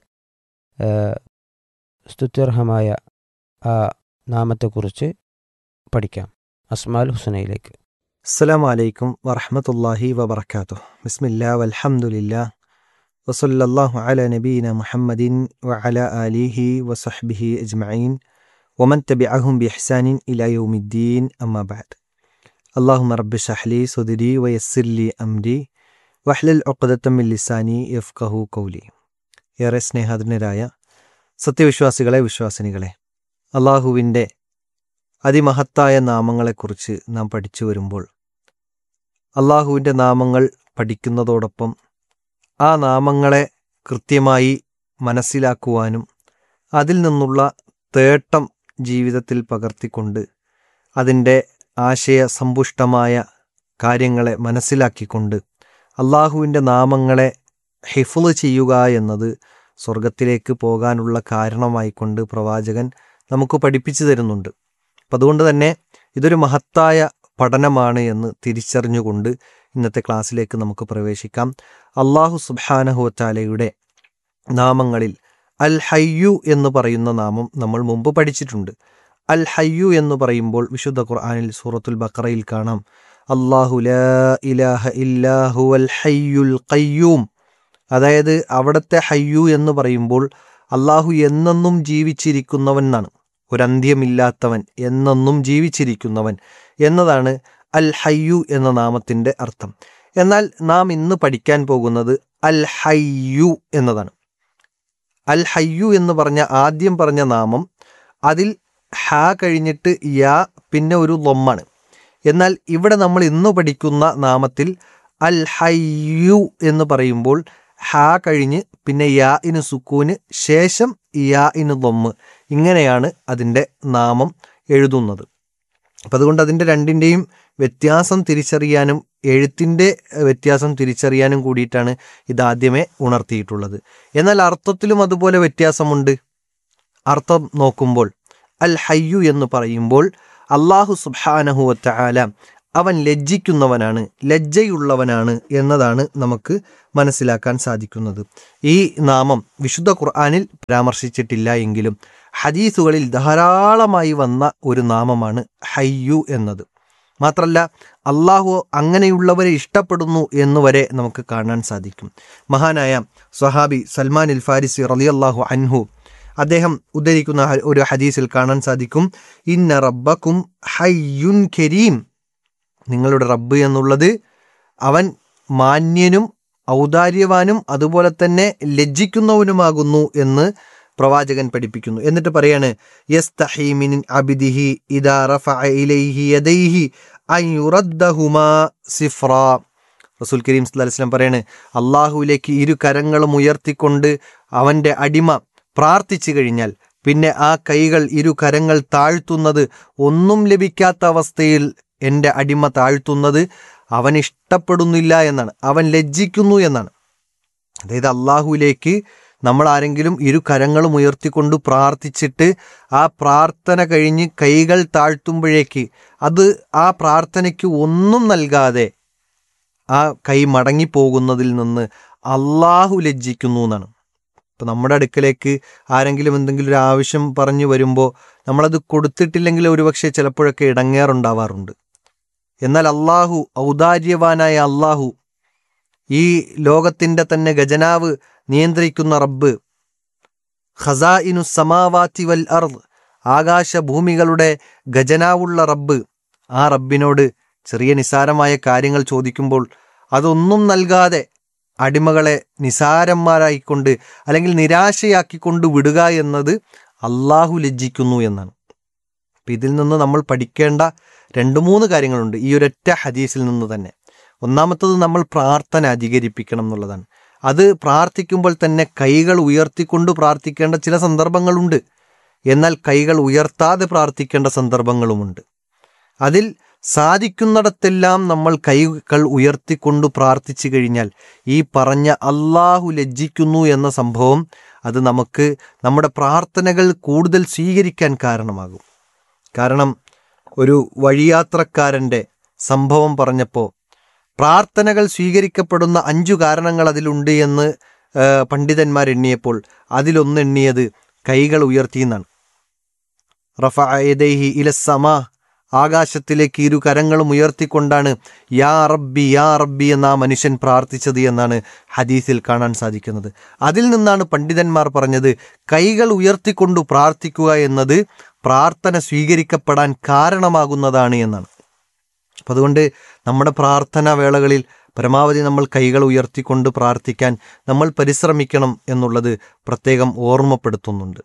സ്തുത്യർഹമായ ആ നാമത്തെക്കുറിച്ച് പഠിക്കാം അസ്മാൽ ഹുസനയിലേക്ക് അസ്സലാമു അലൈക്കും വറഹ്മത്തുള്ളാഹി വബർക്കാത്തു ബിസ്മില്ലാ വൽഹംദുലില്ലാ വസല്ലല്ലാഹു അല നബീന മുഹമ്മദിൻ വഅല ആലിഹി വസഹ്ബിഹി അജ്മഈൻ വമൻ തബിഅഹും ബിഇഹ്സാനിൻ ഇലാ യൗമിദ്ദീൻ അമ്മാ ബഅദ് അല്ലാഹുമ്മ റബ്ബി ഷഹ്ലി സുദ്രി വയസ്സിർ ലി അംരി വഹ്ലൽ ഉഖ്ദത്തം മിൻ ലിസാനി യഫ്ഖഹു ഖൗലി ഏറെ സ്നേഹാധനരായ സത്യവിശ്വാസികളെ വിശ്വാസിനികളെ അള്ളാഹുവിൻ്റെ അതിമഹത്തായ നാമങ്ങളെക്കുറിച്ച് നാം പഠിച്ചു വരുമ്പോൾ അള്ളാഹുവിൻ്റെ നാമങ്ങൾ പഠിക്കുന്നതോടൊപ്പം ആ നാമങ്ങളെ കൃത്യമായി മനസ്സിലാക്കുവാനും അതിൽ നിന്നുള്ള തേട്ടം ജീവിതത്തിൽ പകർത്തിക്കൊണ്ട് അതിൻ്റെ ആശയ സമ്പുഷ്ടമായ കാര്യങ്ങളെ മനസ്സിലാക്കിക്കൊണ്ട് അള്ളാഹുവിൻ്റെ നാമങ്ങളെ ഹിഫുള് ചെയ്യുക എന്നത് സ്വർഗത്തിലേക്ക് പോകാനുള്ള കാരണമായിക്കൊണ്ട് പ്രവാചകൻ നമുക്ക് പഠിപ്പിച്ചു തരുന്നുണ്ട് അപ്പം അതുകൊണ്ട് തന്നെ ഇതൊരു മഹത്തായ പഠനമാണ് എന്ന് തിരിച്ചറിഞ്ഞുകൊണ്ട് ഇന്നത്തെ ക്ലാസ്സിലേക്ക് നമുക്ക് പ്രവേശിക്കാം അള്ളാഹു സുബാനഹുത്താലയുടെ നാമങ്ങളിൽ അൽ ഹയ്യു എന്ന് പറയുന്ന നാമം നമ്മൾ മുമ്പ് പഠിച്ചിട്ടുണ്ട് അൽ ഹയ്യു എന്ന് പറയുമ്പോൾ വിശുദ്ധ ഖുർആാനിൽ സൂറത്തുൽ ബക്കറയിൽ കാണാം അള്ളാഹു ലാ ഇലാഹ ഇല്ലാഹു അൽ ഹയ്യുൽ ഖയ്യൂം അതായത് അവിടുത്തെ ഹയ്യു എന്ന് പറയുമ്പോൾ അള്ളാഹു എന്നെന്നും ജീവിച്ചിരിക്കുന്നവൻ എന്നാണ് ഒരന്ത്യമില്ലാത്തവൻ എന്നെന്നും ജീവിച്ചിരിക്കുന്നവൻ എന്നതാണ് അൽ ഹയ്യു എന്ന നാമത്തിൻ്റെ അർത്ഥം എന്നാൽ നാം ഇന്ന് പഠിക്കാൻ പോകുന്നത് അൽ ഹയ്യു എന്നതാണ് അൽ ഹയ്യു എന്ന് പറഞ്ഞ ആദ്യം പറഞ്ഞ നാമം അതിൽ ഹ കഴിഞ്ഞിട്ട് യാ പിന്നെ ഒരു ലൊമ്മാണ് എന്നാൽ ഇവിടെ നമ്മൾ ഇന്ന് പഠിക്കുന്ന നാമത്തിൽ അൽ ഹയ്യു എന്ന് പറയുമ്പോൾ ഹ കഴിഞ്ഞ് പിന്നെ യാ ഇന് സുക്കൂന് ശേഷം യാ ഇന് ലൊമ്മ് ഇങ്ങനെയാണ് അതിൻ്റെ നാമം എഴുതുന്നത് അപ്പം അതുകൊണ്ട് അതിൻ്റെ രണ്ടിൻ്റെയും വ്യത്യാസം തിരിച്ചറിയാനും എഴുത്തിൻ്റെ വ്യത്യാസം തിരിച്ചറിയാനും കൂടിയിട്ടാണ് ഇതാദ്യമേ ഉണർത്തിയിട്ടുള്ളത് എന്നാൽ അർത്ഥത്തിലും അതുപോലെ വ്യത്യാസമുണ്ട് അർത്ഥം നോക്കുമ്പോൾ അൽ ഹയ്യു എന്ന് പറയുമ്പോൾ അള്ളാഹു സുബാനഹുവത്ത ആല അവൻ ലജ്ജിക്കുന്നവനാണ് ലജ്ജയുള്ളവനാണ് എന്നതാണ് നമുക്ക് മനസ്സിലാക്കാൻ സാധിക്കുന്നത് ഈ നാമം വിശുദ്ധ ഖുർആാനിൽ പരാമർശിച്ചിട്ടില്ല എങ്കിലും ഹദീസുകളിൽ ധാരാളമായി വന്ന ഒരു നാമമാണ് ഹയ്യു എന്നത് മാത്രല്ല അള്ളാഹു അങ്ങനെയുള്ളവരെ ഇഷ്ടപ്പെടുന്നു എന്നുവരെ നമുക്ക് കാണാൻ സാധിക്കും മഹാനായ സ്വഹാബി സൽമാൻ ഇൽ ഫാരിസി റലിയല്ലാഹു അൻഹു അദ്ദേഹം ഉദ്ധരിക്കുന്ന ഹ- ഒരു ഹദീസിൽ കാണാൻ സാധിക്കും ഇന്ന റബ്ബക്കും ഹയ്യുൻ കരീം നിങ്ങളുടെ റബ്ബ് എന്നുള്ളത് അവൻ മാന്യനും ഔദാര്യവാനും അതുപോലെ തന്നെ ലജ്ജിക്കുന്നവനുമാകുന്നു എന്ന് പ്രവാചകൻ പഠിപ്പിക്കുന്നു എന്നിട്ട് പറയാണ് യസ്തഹി മിൻ അബിദിഹി ഇദാ റഫഅ ഇലൈഹി യദൈഹി അൻ യുറദ്ദഹുമാ സിഫ്റാ റസൂൽ കരീം സല്ലല്ലാഹു അലൈഹി വസല്ലം പറയാണ് അള്ളാഹുവിലേക്ക് ഇരു കരങ്ങളും ഉയർത്തിക്കൊണ്ട് അവൻ്റെ അടിമ പ്രാർത്ഥിച്ചു കഴിഞ്ഞാൽ പിന്നെ ആ കൈകൾ ഇരു കരങ്ങൾ താഴ്ത്തുന്നത് ഒന്നും ലഭിക്കാത്ത അവസ്ഥയിൽ എൻ്റെ അടിമ താഴ്ത്തുന്നത് അവൻ ഇഷ്ടപ്പെടുന്നില്ല എന്നാണ് അവൻ ലജ്ജിക്കുന്നു എന്നാണ് അതായത് അള്ളാഹുവിലേക്ക് നമ്മൾ ആരെങ്കിലും ഇരു കരങ്ങളും ഉയർത്തിക്കൊണ്ട് പ്രാർത്ഥിച്ചിട്ട് ആ പ്രാർത്ഥന കഴിഞ്ഞ് കൈകൾ താഴ്ത്തുമ്പോഴേക്ക് അത് ആ പ്രാർത്ഥനയ്ക്ക് ഒന്നും നൽകാതെ ആ കൈ മടങ്ങിപ്പോകുന്നതിൽ നിന്ന് അള്ളാഹു ലജ്ജിക്കുന്നു എന്നാണ് ഇപ്പം നമ്മുടെ അടുക്കലേക്ക് ആരെങ്കിലും എന്തെങ്കിലും ഒരു ആവശ്യം പറഞ്ഞു വരുമ്പോൾ നമ്മളത് കൊടുത്തിട്ടില്ലെങ്കിൽ ഒരുപക്ഷെ ചിലപ്പോഴൊക്കെ ഇടങ്ങേറുണ്ടാവാറുണ്ട് എന്നാൽ അള്ളാഹു ഔദാര്യവാനായ അള്ളാഹു ഈ ലോകത്തിൻ്റെ തന്നെ ഖജനാവ് നിയന്ത്രിക്കുന്ന റബ്ബ് ഖസാഇനു സമാവാത്തി വൽ അർദ് ആകാശഭൂമികളുടെ ഖജനാവുള്ള റബ്ബ് ആ റബ്ബിനോട് ചെറിയ നിസാരമായ കാര്യങ്ങൾ ചോദിക്കുമ്പോൾ അതൊന്നും നൽകാതെ അടിമകളെ നിസാരന്മാരായിക്കൊണ്ട് അല്ലെങ്കിൽ നിരാശയാക്കിക്കൊണ്ട് വിടുക എന്നത് അള്ളാഹു ലജ്ജിക്കുന്നു എന്നാണ് അപ്പം ഇതിൽ നിന്ന് നമ്മൾ പഠിക്കേണ്ട രണ്ട് മൂന്ന് കാര്യങ്ങളുണ്ട് ഈ ഒരൊറ്റ ഹദീസിൽ നിന്ന് തന്നെ ഒന്നാമത്തത് നമ്മൾ പ്രാർത്ഥന അധികരിപ്പിക്കണം എന്നുള്ളതാണ് അത് പ്രാർത്ഥിക്കുമ്പോൾ തന്നെ കൈകൾ ഉയർത്തിക്കൊണ്ട് പ്രാർത്ഥിക്കേണ്ട ചില സന്ദർഭങ്ങളുണ്ട് എന്നാൽ കൈകൾ ഉയർത്താതെ പ്രാർത്ഥിക്കേണ്ട സന്ദർഭങ്ങളുമുണ്ട് അതിൽ സാധിക്കുന്നിടത്തെല്ലാം നമ്മൾ കൈകൾ ഉയർത്തിക്കൊണ്ട് പ്രാർത്ഥിച്ചു കഴിഞ്ഞാൽ ഈ പറഞ്ഞ അള്ളാഹു ലജ്ജിക്കുന്നു എന്ന സംഭവം അത് നമുക്ക് നമ്മുടെ പ്രാർത്ഥനകൾ കൂടുതൽ സ്വീകരിക്കാൻ കാരണമാകും കാരണം ഒരു വഴിയാത്രക്കാരൻ്റെ സംഭവം പറഞ്ഞപ്പോൾ പ്രാർത്ഥനകൾ സ്വീകരിക്കപ്പെടുന്ന അഞ്ചു കാരണങ്ങൾ അതിലുണ്ട് എന്ന് ആ, പണ്ഡിതന്മാർ എണ്ണിയപ്പോൾ അതിലൊന്നെണ്ണിയത് കൈകൾ ഉയർത്തിയെന്നാണ് റഫഅയദൈഹി ഇലസമാ ആകാശത്തിലേക്ക് ഇരു കരങ്ങളും ഉയർത്തിക്കൊണ്ടാണ് യാ റബ്ബി യാ റബ്ബി എന്ന ആ മനുഷ്യൻ പ്രാർത്ഥിച്ചത് എന്നാണ് ഹദീസിൽ കാണാൻ സാധിക്കുന്നത് അതിൽ നിന്നാണ് പണ്ഡിതന്മാർ പറഞ്ഞത് കൈകൾ ഉയർത്തിക്കൊണ്ടു പ്രാർത്ഥിക്കുക എന്നത് പ്രാർത്ഥന സ്വീകരിക്കപ്പെടാൻ കാരണമാകുന്നതാണ് എന്നാണ് അപ്പം അതുകൊണ്ട് നമ്മുടെ പ്രാർത്ഥനാ വേളകളിൽ പരമാവധി നമ്മൾ കൈകൾ ഉയർത്തിക്കൊണ്ട് പ്രാർത്ഥിക്കാൻ നമ്മൾ പരിശ്രമിക്കണം എന്നുള്ളത് പ്രത്യേകം ഓർമ്മപ്പെടുത്തുന്നുണ്ട്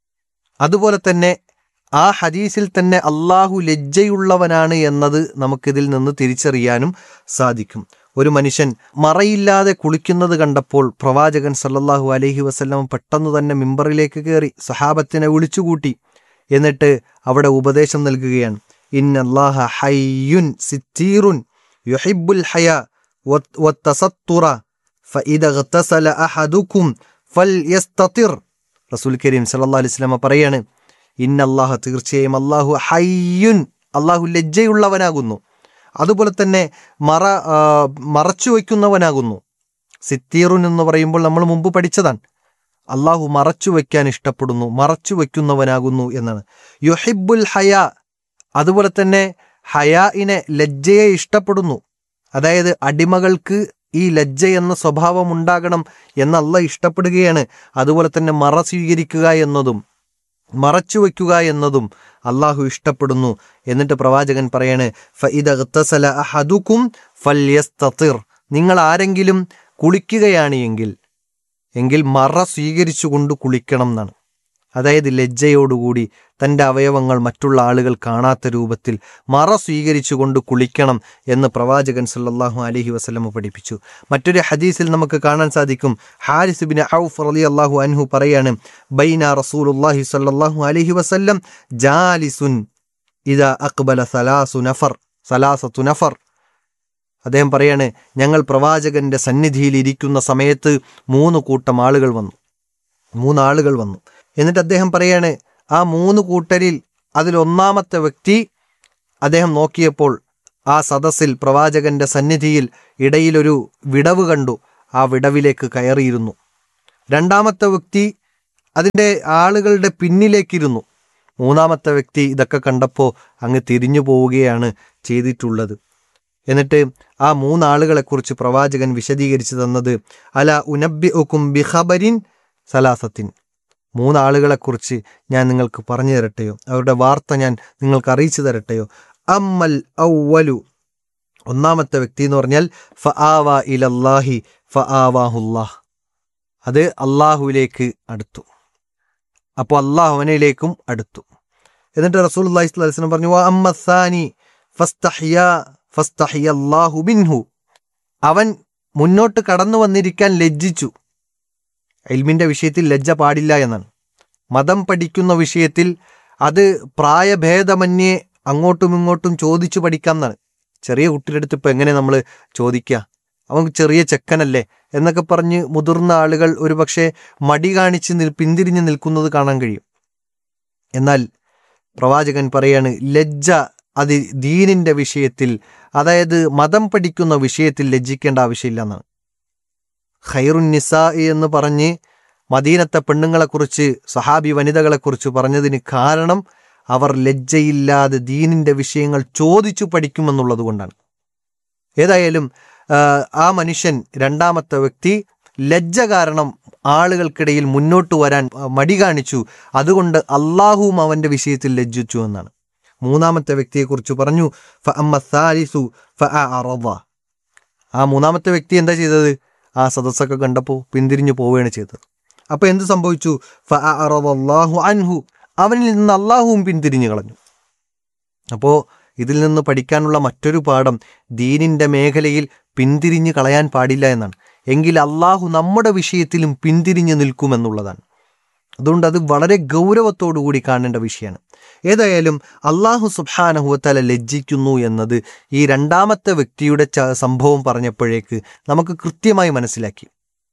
അതുപോലെ തന്നെ ആ ഹദീസിൽ തന്നെ അള്ളാഹു ലജ്ജയുള്ളവനാണ് എന്നത് നമുക്കിതിൽ നിന്ന് തിരിച്ചറിയാനും സാധിക്കും ഒരു മനുഷ്യൻ മറയില്ലാതെ കുളിക്കുന്നത് കണ്ടപ്പോൾ പ്രവാചകൻ സല്ലല്ലാഹു അലൈഹി വസല്ലം പെട്ടെന്ന് തന്നെ മിമ്പറിലേക്ക് കയറി സഹാബത്തിനെ വിളിച്ചുകൂട്ടി എന്നിട്ട് അവിടെ ഉപദേശം നൽകുകയാണ് ഇന്നല്ലാഹ ഹയ്യുൻ സിത്തീറുൻ യുഹിബ്ബുൽ ഹയ വത്തസത്തുറ ഫഇദ ഇഗ്തസല അഹദുക്കും ഫൽയസ്തതിർ റസൂൽ കരീം സല്ലല്ലാഹു അലൈഹി വസല്ലം പറയാണ് ഇന്നല്ലാഹ തീർച്ചയായും അള്ളാഹു ഹയ്യുൻ അള്ളാഹു ലജ്ജയുള്ളവനാകുന്നു അതുപോലെ തന്നെ മറ ആ, മറച്ചു വയ്ക്കുന്നവനാകുന്നു സിത്തീറുൻ എന്ന് പറയുമ്പോൾ നമ്മൾ മുമ്പ് പഠിച്ചതാണ് അള്ളാഹു മറച്ചു വയ്ക്കാൻ ഇഷ്ടപ്പെടുന്നു മറച്ചു വയ്ക്കുന്നവനാകുന്നു എന്നാണ് യുഹിബുൽ ഹയ അതുപോലെ തന്നെ ഹയാഇനെ ലജ്ജയെ ഇഷ്ടപ്പെടുന്നു അതായത് അടിമകൾക്ക് ഈ ലജ്ജ എന്ന സ്വഭാവം ഉണ്ടാകണം എന്നല്ല ഇഷ്ടപ്പെടുകയാണ് അതുപോലെ തന്നെ മറ സ്വീകരിക്കുക എന്നതും മറച്ചു വയ്ക്കുക എന്നതും അള്ളാഹു ഇഷ്ടപ്പെടുന്നു എന്നിട്ട് പ്രവാചകൻ പറയാണ് ഫഇദ ഇഗ്തസല അഹദുക്കും ഫല്യസ്തതിർ നിങ്ങൾ ആരെങ്കിലും കുളിക്കുകയാണ് എങ്കിൽ എങ്കിൽ മറ സ്വീകരിച്ചുകൊണ്ട് കുളിക്കണം എന്നാണ് അതായത് ലജ്ജയോടുകൂടി തൻ്റെ അവയവങ്ങൾ മറ്റുള്ള ആളുകൾ കാണാത്ത രൂപത്തിൽ മറ സ്വീകരിച്ചുകൊണ്ട് കുളിക്കണം എന്ന് പ്രവാചകൻ സല്ലല്ലാഹു അലൈഹി വസല്ലമ പഠിപ്പിച്ചു മറ്റൊരു ഹദീസിൽ നമുക്ക് കാണാൻ സാധിക്കും ഹാരിസ് ബിൻ ഔഫ് റളി അള്ളാഹു അൻഹു പറയാണ് ബൈന റസൂലുള്ളാഹി സല്ലല്ലാഹു അലൈഹി വസല്ലം ജാലിസുൻ ഇദാ അക്ബല സലാസു നഫർ സലാസത്തു നഫർ അദ്ദേഹം പറയാണ് ഞങ്ങൾ പ്രവാചകന്റെ സന്നിധിയിൽ ഇരിക്കുന്ന സമയത്ത് മൂന്ന് കൂട്ടം ആളുകൾ വന്നു മൂന്നാളുകൾ വന്നു എന്നിട്ട് അദ്ദേഹം പറയാണ് ആ മൂന്ന് കൂട്ടരിൽ അതിലൊന്നാമത്തെ വ്യക്തി അദ്ദേഹം നോക്കിയപ്പോൾ ആ സദസ്സിൽ പ്രവാചകന്റെ സന്നിധിയിൽ ഇടയിലൊരു വിടവ് കണ്ടു ആ വിടവിലേക്ക് കയറിയിരുന്നു രണ്ടാമത്തെ വ്യക്തി അതിൻ്റെ ആളുകളുടെ പിന്നിലേക്കിരുന്നു മൂന്നാമത്തെ വ്യക്തി ഇതൊക്കെ കണ്ടപ്പോൾ അങ്ങ് തിരിഞ്ഞു പോവുകയാണ് ചെയ്തിട്ടുള്ളത് എന്നിട്ട് ആ മൂന്നാളുകളെക്കുറിച്ച് പ്രവാചകൻ വിശദീകരിച്ചു തന്നത് അല ഉനബി ഉക്കും ബിഖബരിൻ സലാസത്തിൻ മൂന്നാളുകളെക്കുറിച്ച് ഞാൻ നിങ്ങൾക്ക് പറഞ്ഞു തരട്ടെയോ അവരുടെ വാർത്ത ഞാൻ നിങ്ങൾക്ക് അറിയിച്ചു തരട്ടെയോ അമ്മൽ ഔവലു ഒന്നാമത്തെ വ്യക്തി എന്ന് പറഞ്ഞാൽ ഫ ആവ ഇലല്ലാഹി ഫ ആവാഹുല്ലാഹ് അത് അള്ളാഹുവിലേക്ക് അടുത്തു അപ്പോൾ അള്ളാഹു അവനിലേക്കും അടുത്തു എന്നിട്ട് റസൂൽ അള്ളാഹി സ്വലം പറഞ്ഞു "വ അമ്മ സാനി ഫസ്തഹിയ ഫസ്തഹിയ അല്ലാഹു ബിൻഹു അവൻ മുന്നോട്ട് കടന്നു വന്നിരിക്കാൻ ലജ്ജിച്ചു എൽമിൻ്റെ വിഷയത്തിൽ ലജ്ജ പാടില്ല എന്നാണ് മതം പഠിക്കുന്ന വിഷയത്തിൽ അത് പ്രായഭേദമന്യേ അങ്ങോട്ടും ഇങ്ങോട്ടും ചോദിച്ചു പഠിക്കാം എന്നാണ് ചെറിയ കുട്ടിയുടെ അടുത്ത് ഇപ്പം എങ്ങനെ നമ്മൾ ചോദിക്കുക അവൻ ചെറിയ ചെക്കനല്ലേ എന്നൊക്കെ പറഞ്ഞ് മുതിർന്ന ആളുകൾ ഒരുപക്ഷെ മടി കാണിച്ച് നിൽ പിന്തിരിഞ്ഞ് നിൽക്കുന്നത് കാണാൻ കഴിയും എന്നാൽ പ്രവാചകൻ പറയാണ് ലജ്ജ അത് ദീനിൻ്റെ വിഷയത്തിൽ അതായത് മതം പഠിക്കുന്ന വിഷയത്തിൽ ലജ്ജിക്കേണ്ട ആവശ്യമില്ല എന്നാണ് ഖൈറുൻ നിസാ എന്ന് പറഞ്ഞ് മദീനത്തെ പെണ്ണുങ്ങളെക്കുറിച്ച് സഹാബി വനിതകളെക്കുറിച്ച് പറഞ്ഞതിന് കാരണം അവർ ലജ്ജയില്ലാതെ ദീനിൻ്റെ വിഷയങ്ങൾ ചോദിച്ചു പഠിക്കുമെന്നുള്ളത് കൊണ്ടാണ് ഏതായാലും ആ, ആ മനുഷ്യൻ രണ്ടാമത്തെ വ്യക്തി ലജ്ജ കാരണം ആളുകൾക്കിടയിൽ മുന്നോട്ട് വരാൻ ആ, മടി കാണിച്ചു അതുകൊണ്ട് അള്ളാഹുവും അവൻ്റെ വിഷയത്തിൽ ലജ്ജിച്ചു എന്നാണ് മൂന്നാമത്തെ വ്യക്തിയെക്കുറിച്ച് പറഞ്ഞു ഫ അമ്മ സാലിസു ഫ അറവ ആ മൂന്നാമത്തെ വ്യക്തി എന്താ ചെയ്തത് ആ സദസ്സൊക്കെ കണ്ടപ്പോൾ പിന്തിരിഞ്ഞു പോവുകയാണ് ചെയ്തത് അപ്പോൾ എന്ത് സംഭവിച്ചു ഫ അറവല്ലാഹു അൻഹു അവനിൽ നിന്ന് അള്ളാഹുവും പിന്തിരിഞ്ഞു കളഞ്ഞു അപ്പോൾ ഇതിൽ നിന്ന് പഠിക്കാനുള്ള മറ്റൊരു പാഠം ദീനിൻ്റെ മേഖലയിൽ പിന്തിരിഞ്ഞ് കളയാൻ പാടില്ല എന്നാണ് എങ്കിൽ അള്ളാഹു നമ്മുടെ വിഷയത്തിലും പിന്തിരിഞ്ഞ് നിൽക്കുമെന്നുള്ളതാണ് അതുകൊണ്ട് അത് വളരെ ഗൗരവത്തോടു കൂടി കാണേണ്ട വിഷയമാണ് ഏതായാലും അള്ളാഹു സുബാനഹുവത്തല ലജ്ജിക്കുന്നു എന്നത് ഈ രണ്ടാമത്തെ വ്യക്തിയുടെ ച- സംഭവം പറഞ്ഞപ്പോഴേക്ക് നമുക്ക് കൃത്യമായി മനസ്സിലാക്കി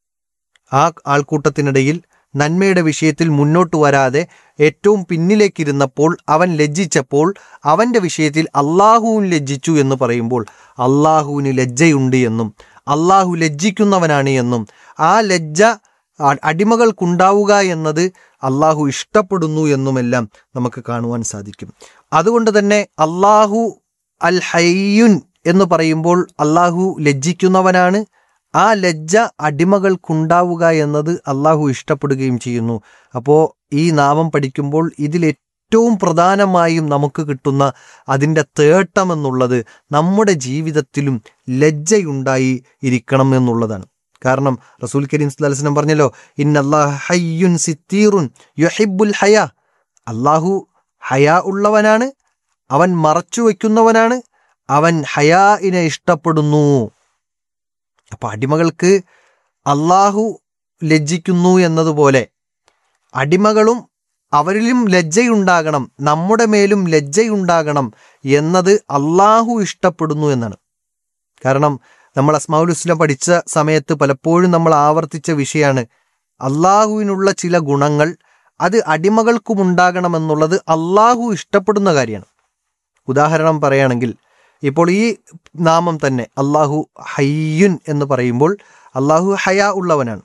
ആ ആൾക്കൂട്ടത്തിനിടയിൽ നന്മയുടെ വിഷയത്തിൽ മുന്നോട്ട് വരാതെ ഏറ്റവും പിന്നിലേക്കിരുന്നപ്പോൾ അവൻ ലജ്ജിച്ചപ്പോൾ അവൻ്റെ വിഷയത്തിൽ അള്ളാഹുവും ലജ്ജിച്ചു എന്ന് പറയുമ്പോൾ അള്ളാഹുവിന് ലജ്ജയുണ്ട് എന്നും അള്ളാഹു ലജ്ജിക്കുന്നവനാണ് എന്നും ആ ലജ്ജ അ- അടിമകൾക്കുണ്ടാവുക എന്നത് അള്ളാഹു ഇഷ്ടപ്പെടുന്നു എന്നുമെല്ലാം നമുക്ക് കാണുവാൻ സാധിക്കും അതുകൊണ്ട് തന്നെ അള്ളാഹു അൽ ഹയ്യുൻ എന്ന് പറയുമ്പോൾ അള്ളാഹു ലജ്ജിക്കുന്നവനാണ് ആ ലജ്ജ അടിമകൾക്കുണ്ടാവുക എന്നത് അള്ളാഹു ഇഷ്ടപ്പെടുകയും ചെയ്യുന്നു അപ്പോൾ ഈ നാമം പഠിക്കുമ്പോൾ ഇതിൽ ഏറ്റവും പ്രധാനമായും നമുക്ക് കിട്ടുന്ന അതിൻ്റെ തേട്ടം എന്നുള്ളത് നമ്മുടെ ജീവിതത്തിലും ലജ്ജയുണ്ടായി ഇരിക്കണം എന്നുള്ളതാണ് കാരണം റസൂൽ കരീം സ്വലം പറഞ്ഞല്ലോ ഇന്നല്ലാഹ ഹയ്യുൻ സിത്തീറുൻ യുഹിബുൽ ഹയ അള്ളാഹു ഹയാ ഉള്ളവനാണ് അവൻ മറച്ചു വയ്ക്കുന്നവനാണ് അവൻ ഹയാഇനെ ഇഷ്ടപ്പെടുന്നു അപ്പൊ അടിമകൾക്ക് അള്ളാഹു ലജ്ജിക്കുന്നു എന്നതുപോലെ അടിമകളും അവരിലും ലജ്ജയുണ്ടാകണം നമ്മുടെ മേലും ലജ്ജയുണ്ടാകണം എന്നത് അള്ളാഹു ഇഷ്ടപ്പെടുന്നു എന്നാണ് കാരണം നമ്മൾ അസ്മാഉൽ ഇസ്ലാം പഠിച്ച സമയത്ത് പലപ്പോഴും നമ്മൾ ആവർത്തിച്ച വിഷയമാണ് അള്ളാഹുവിനുള്ള ചില ഗുണങ്ങൾ അത് അടിമകൾക്കും ഉണ്ടാകണമെന്നുള്ളത് അള്ളാഹു ഇഷ്ടപ്പെടുന്ന കാര്യമാണ് ഉദാഹരണം പറയുകയാണെങ്കിൽ ഇപ്പോൾ ഈ നാമം തന്നെ അള്ളാഹു ഹയ്യുൻ എന്ന് പറയുമ്പോൾ അള്ളാഹു ഹയാ ഉള്ളവനാണ്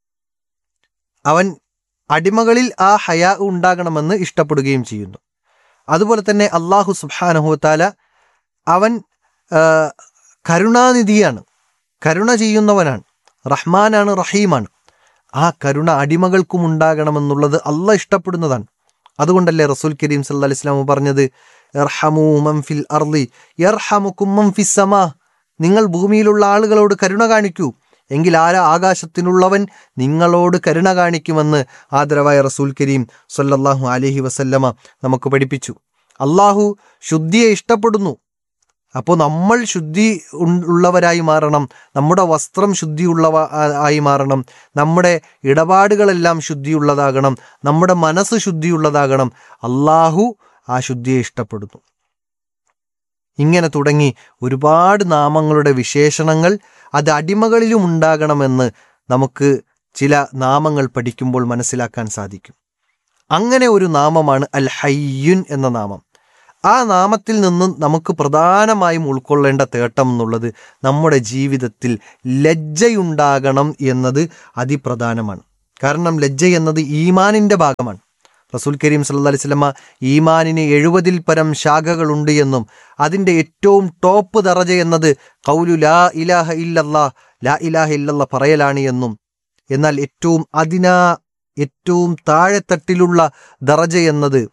അവൻ അടിമകളിൽ ആ ഹയാ ഉണ്ടാകണമെന്ന് ഇഷ്ടപ്പെടുകയും ചെയ്യുന്നു അതുപോലെ തന്നെ അള്ളാഹു സുബാനഹുത്താല അവൻ ആ, കരുണാനിധിയാണ് കരുണ ചെയ്യുന്നവനാണ് റഹ്മാനാണ് റഹീമാണ് ആ കരുണ അടിമകൾക്കും ഉണ്ടാകണമെന്നുള്ളത് അല്ല ഇഷ്ടപ്പെടുന്നതാണ് അതുകൊണ്ടല്ലേ റസൂൽ കരീം സല്ലാ അലിസ്ലാം പറഞ്ഞത് "ഇർഹമൂ മൻ ഫിൽ അർളി യർഹമുക്കും മൻ ഫിസ് സമാ നിങ്ങൾ ഭൂമിയിലുള്ള ആളുകളോട് കരുണ കാണിക്കൂ എങ്കിൽ ആരാ ആകാശത്തിനുള്ളവൻ നിങ്ങളോട് കരുണ കാണിക്കുമെന്ന് ആദരവായ റസൂൽ കരീം സല്ലല്ലാഹു അലൈഹി വസല്ലമ നമുക്ക് പഠിപ്പിച്ചു അള്ളാഹു ശുദ്ധിയെ ഇഷ്ടപ്പെടുന്നു അപ്പോൾ നമ്മൾ ശുദ്ധി ഉൺ- ഉള്ളവരായി മാറണം നമ്മുടെ വസ്ത്രം ശുദ്ധിയുള്ളവ ആ- ആയി മാറണം നമ്മുടെ ഇടപാടുകളെല്ലാം ശുദ്ധിയുള്ളതാകണം നമ്മുടെ മനസ്സ് ശുദ്ധിയുള്ളതാകണം അള്ളാഹു ആ ശുദ്ധിയെ ഇഷ്ടപ്പെടുന്നു ഇങ്ങനെ തുടങ്ങി ഒരുപാട് നാമങ്ങളുടെ വിശേഷണങ്ങൾ അത് അടിമകളിലും ഉണ്ടാകണമെന്ന് നമുക്ക് ചില നാമങ്ങൾ പഠിക്കുമ്പോൾ മനസ്സിലാക്കാൻ സാധിക്കും അങ്ങനെ ഒരു നാമമാണ് അൽ ഹയ്യുൻ എന്ന നാമം ആ നാമത്തിൽ നിന്നും നമുക്ക് പ്രധാനമായും ഉൾക്കൊള്ളേണ്ട തേട്ടം എന്നുള്ളത് നമ്മുടെ ജീവിതത്തിൽ ലജ്ജയുണ്ടാകണം എന്നത് അതിപ്രധാനമാണ് കാരണം ലജ്ജ എന്നത് ഈമാനിൻ്റെ ഭാഗമാണ് റസൂൽ കരീം സല്ലല്ലാഹു അലൈഹി വസല്ലമ ഈമാനിന് എഴുപതിൽ പരം ശാഖകളുണ്ട് എന്നും അതിൻ്റെ ഏറ്റവും ടോപ്പ് ദറജ എന്നത് കൗലു ലാ ഇലാഹ ഇല്ലല്ലാ ലാ ഇലാഹ ഇല്ലല്ലാ പറയലാണ് എന്നും എന്നാൽ ഏറ്റവും അതിനാ ഏറ്റവും താഴെത്തട്ടിലുള്ള ദറജ എന്നത്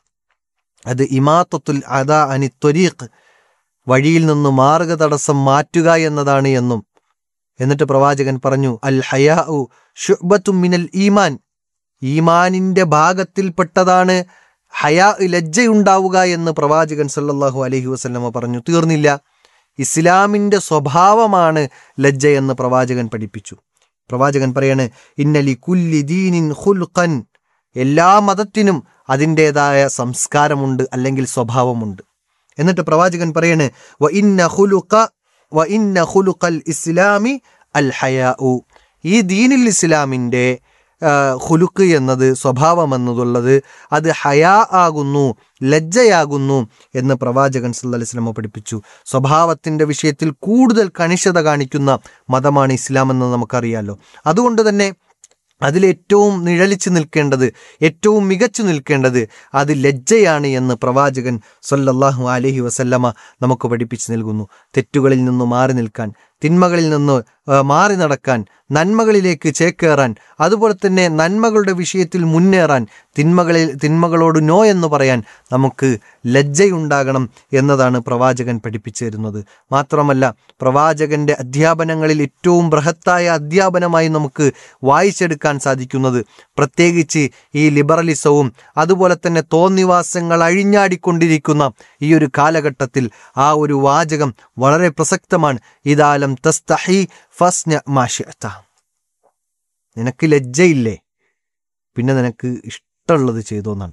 അത് ഇമാത്തത്തുൽ അദാ അനി ത്വരീഖ് വഴിയിൽ നിന്ന് മാർഗ തടസ്സം മാറ്റുക എന്നതാണ് എന്നും എന്നിട്ട് പ്രവാചകൻ പറഞ്ഞു അൽ ഹയാ ഷുബത്തും മിനൽ ഈമാൻ ഈമാനിന്റെ ഭാഗത്തിൽപ്പെട്ടതാണ് ഹയാ ലജ്ജയുണ്ടാവുക എന്ന് പ്രവാചകൻ സല്ലല്ലാഹു അലൈഹി വസല്ലമ പറഞ്ഞു തീർന്നില്ല ഇസ്ലാമിന്റെ സ്വഭാവമാണ് ലജ്ജ എന്ന് പ്രവാചകൻ പഠിപ്പിച്ചു പ്രവാചകൻ പറയാണ് ഇന്നലി കുല്ലി ദീനിൻ ഖുൽഖൻ എല്ലാ മതത്തിനും അതിൻ്റെതായ സംസ്കാരമുണ്ട് അല്ലെങ്കിൽ സ്വഭാവമുണ്ട് എന്നിട്ട് പ്രവാചകൻ പറയാണ് വ ഇന്ന ഖുലുഖ വ ഇന്ന ഖുലുഖൽ ഇസ്ലാമി അൽ ഹയാഉ ഈ ദീനിൽ ഇസ്ലാമിൻ്റെ ഹുലുക്ക് എന്നത് സ്വഭാവം എന്നതുള്ളത് അത് ഹയാ ആകുന്നു ലജ്ജയാകുന്നു എന്ന് പ്രവാചകൻ സല്ലല്ലാഹു അലൈഹി വസല്ലമ പഠിപ്പിച്ചു സ്വഭാവത്തിൻ്റെ വിഷയത്തിൽ കൂടുതൽ കണിശത കാണിക്കുന്ന മതമാണ് ഇസ്ലാം എന്ന് നമുക്കറിയാലോ അതുകൊണ്ട് തന്നെ അതിലേറ്റവും നിഴലിച്ചു നിൽക്കേണ്ടത് ഏറ്റവും മികച്ചു നിൽക്കേണ്ടത് അത് ലജ്ജയാണ് എന്ന് പ്രവാചകൻ സല്ലല്ലാഹു അലൈഹി വസല്ലമ നമുക്ക് പഠിപ്പിച്ചു നൽകുന്നു തെറ്റുകളിൽ നിന്ന് മാറി നിൽക്കാൻ തിന്മകളിൽ നിന്ന് ആ, മാറി നടക്കാൻ നന്മകളിലേക്ക് ചേക്കേറാൻ അതുപോലെ തന്നെ നന്മകളുടെ വിഷയത്തിൽ മുന്നേറാൻ തിന്മകളിൽ തിന്മകളോട് നോ എന്ന് പറയാൻ നമുക്ക് ലജ്ജയുണ്ടാകണം എന്നതാണ് പ്രവാചകൻ പഠിപ്പിച്ചു തരുന്നത് മാത്രമല്ല പ്രവാചകന്റെ അധ്യാപനങ്ങളിൽ ഏറ്റവും ബൃഹത്തായ അധ്യാപനമായി നമുക്ക് വായിച്ചെടുക്കാൻ സാധിക്കുന്നത് പ്രത്യേകിച്ച് ഈ ലിബറലിസവും അതുപോലെ തന്നെ തോന്നിവാസങ്ങൾ അഴിഞ്ഞാടിക്കൊണ്ടിരിക്കുന്ന ഈ ഒരു കാലഘട്ടത്തിൽ ആ ഒരു വാചകം വളരെ പ്രസക്തമാണ് ഇതാലം തസ്തഹി ഫസ്ന മാഷിഅത്ത നിനക്ക് ലജ്ജയില്ലേ പിന്നെ നിനക്ക് ഇഷ്ടമുള്ളത് ചെയ്തോന്നാണ്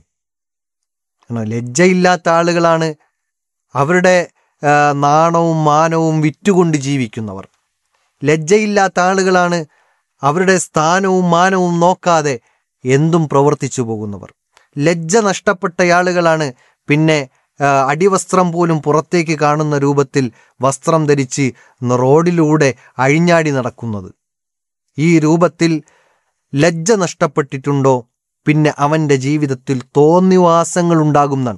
കാരണം ലജ്ജയില്ലാത്ത ആളുകളാണ് അവരുടെ ആ, നാണവും മാനവും വിറ്റുകൊണ്ട് ജീവിക്കുന്നവർ ലജ്ജയില്ലാത്ത ആളുകളാണ് അവരുടെ സ്ഥാനവും മാനവും നോക്കാതെ എന്തും പ്രവർത്തിച്ചു പോകുന്നവർ ലജ്ജ നഷ്ടപ്പെട്ട ആളുകളാണ് പിന്നെ ആ, അടിവസ്ത്രം പോലും പുറത്തേക്ക് കാണുന്ന രൂപത്തിൽ വസ്ത്രം ധരിച്ച് റോഡിലൂടെ അഴിഞ്ഞാടി നടക്കുന്നത് ഈ രൂപത്തിൽ ലജ്ജ നഷ്ടപ്പെട്ടിട്ടുണ്ടോ പിന്നെ അവൻ്റെ ജീവിതത്തിൽ തോന്നിവാസങ്ങൾ ഉണ്ടാകുന്നതാണ്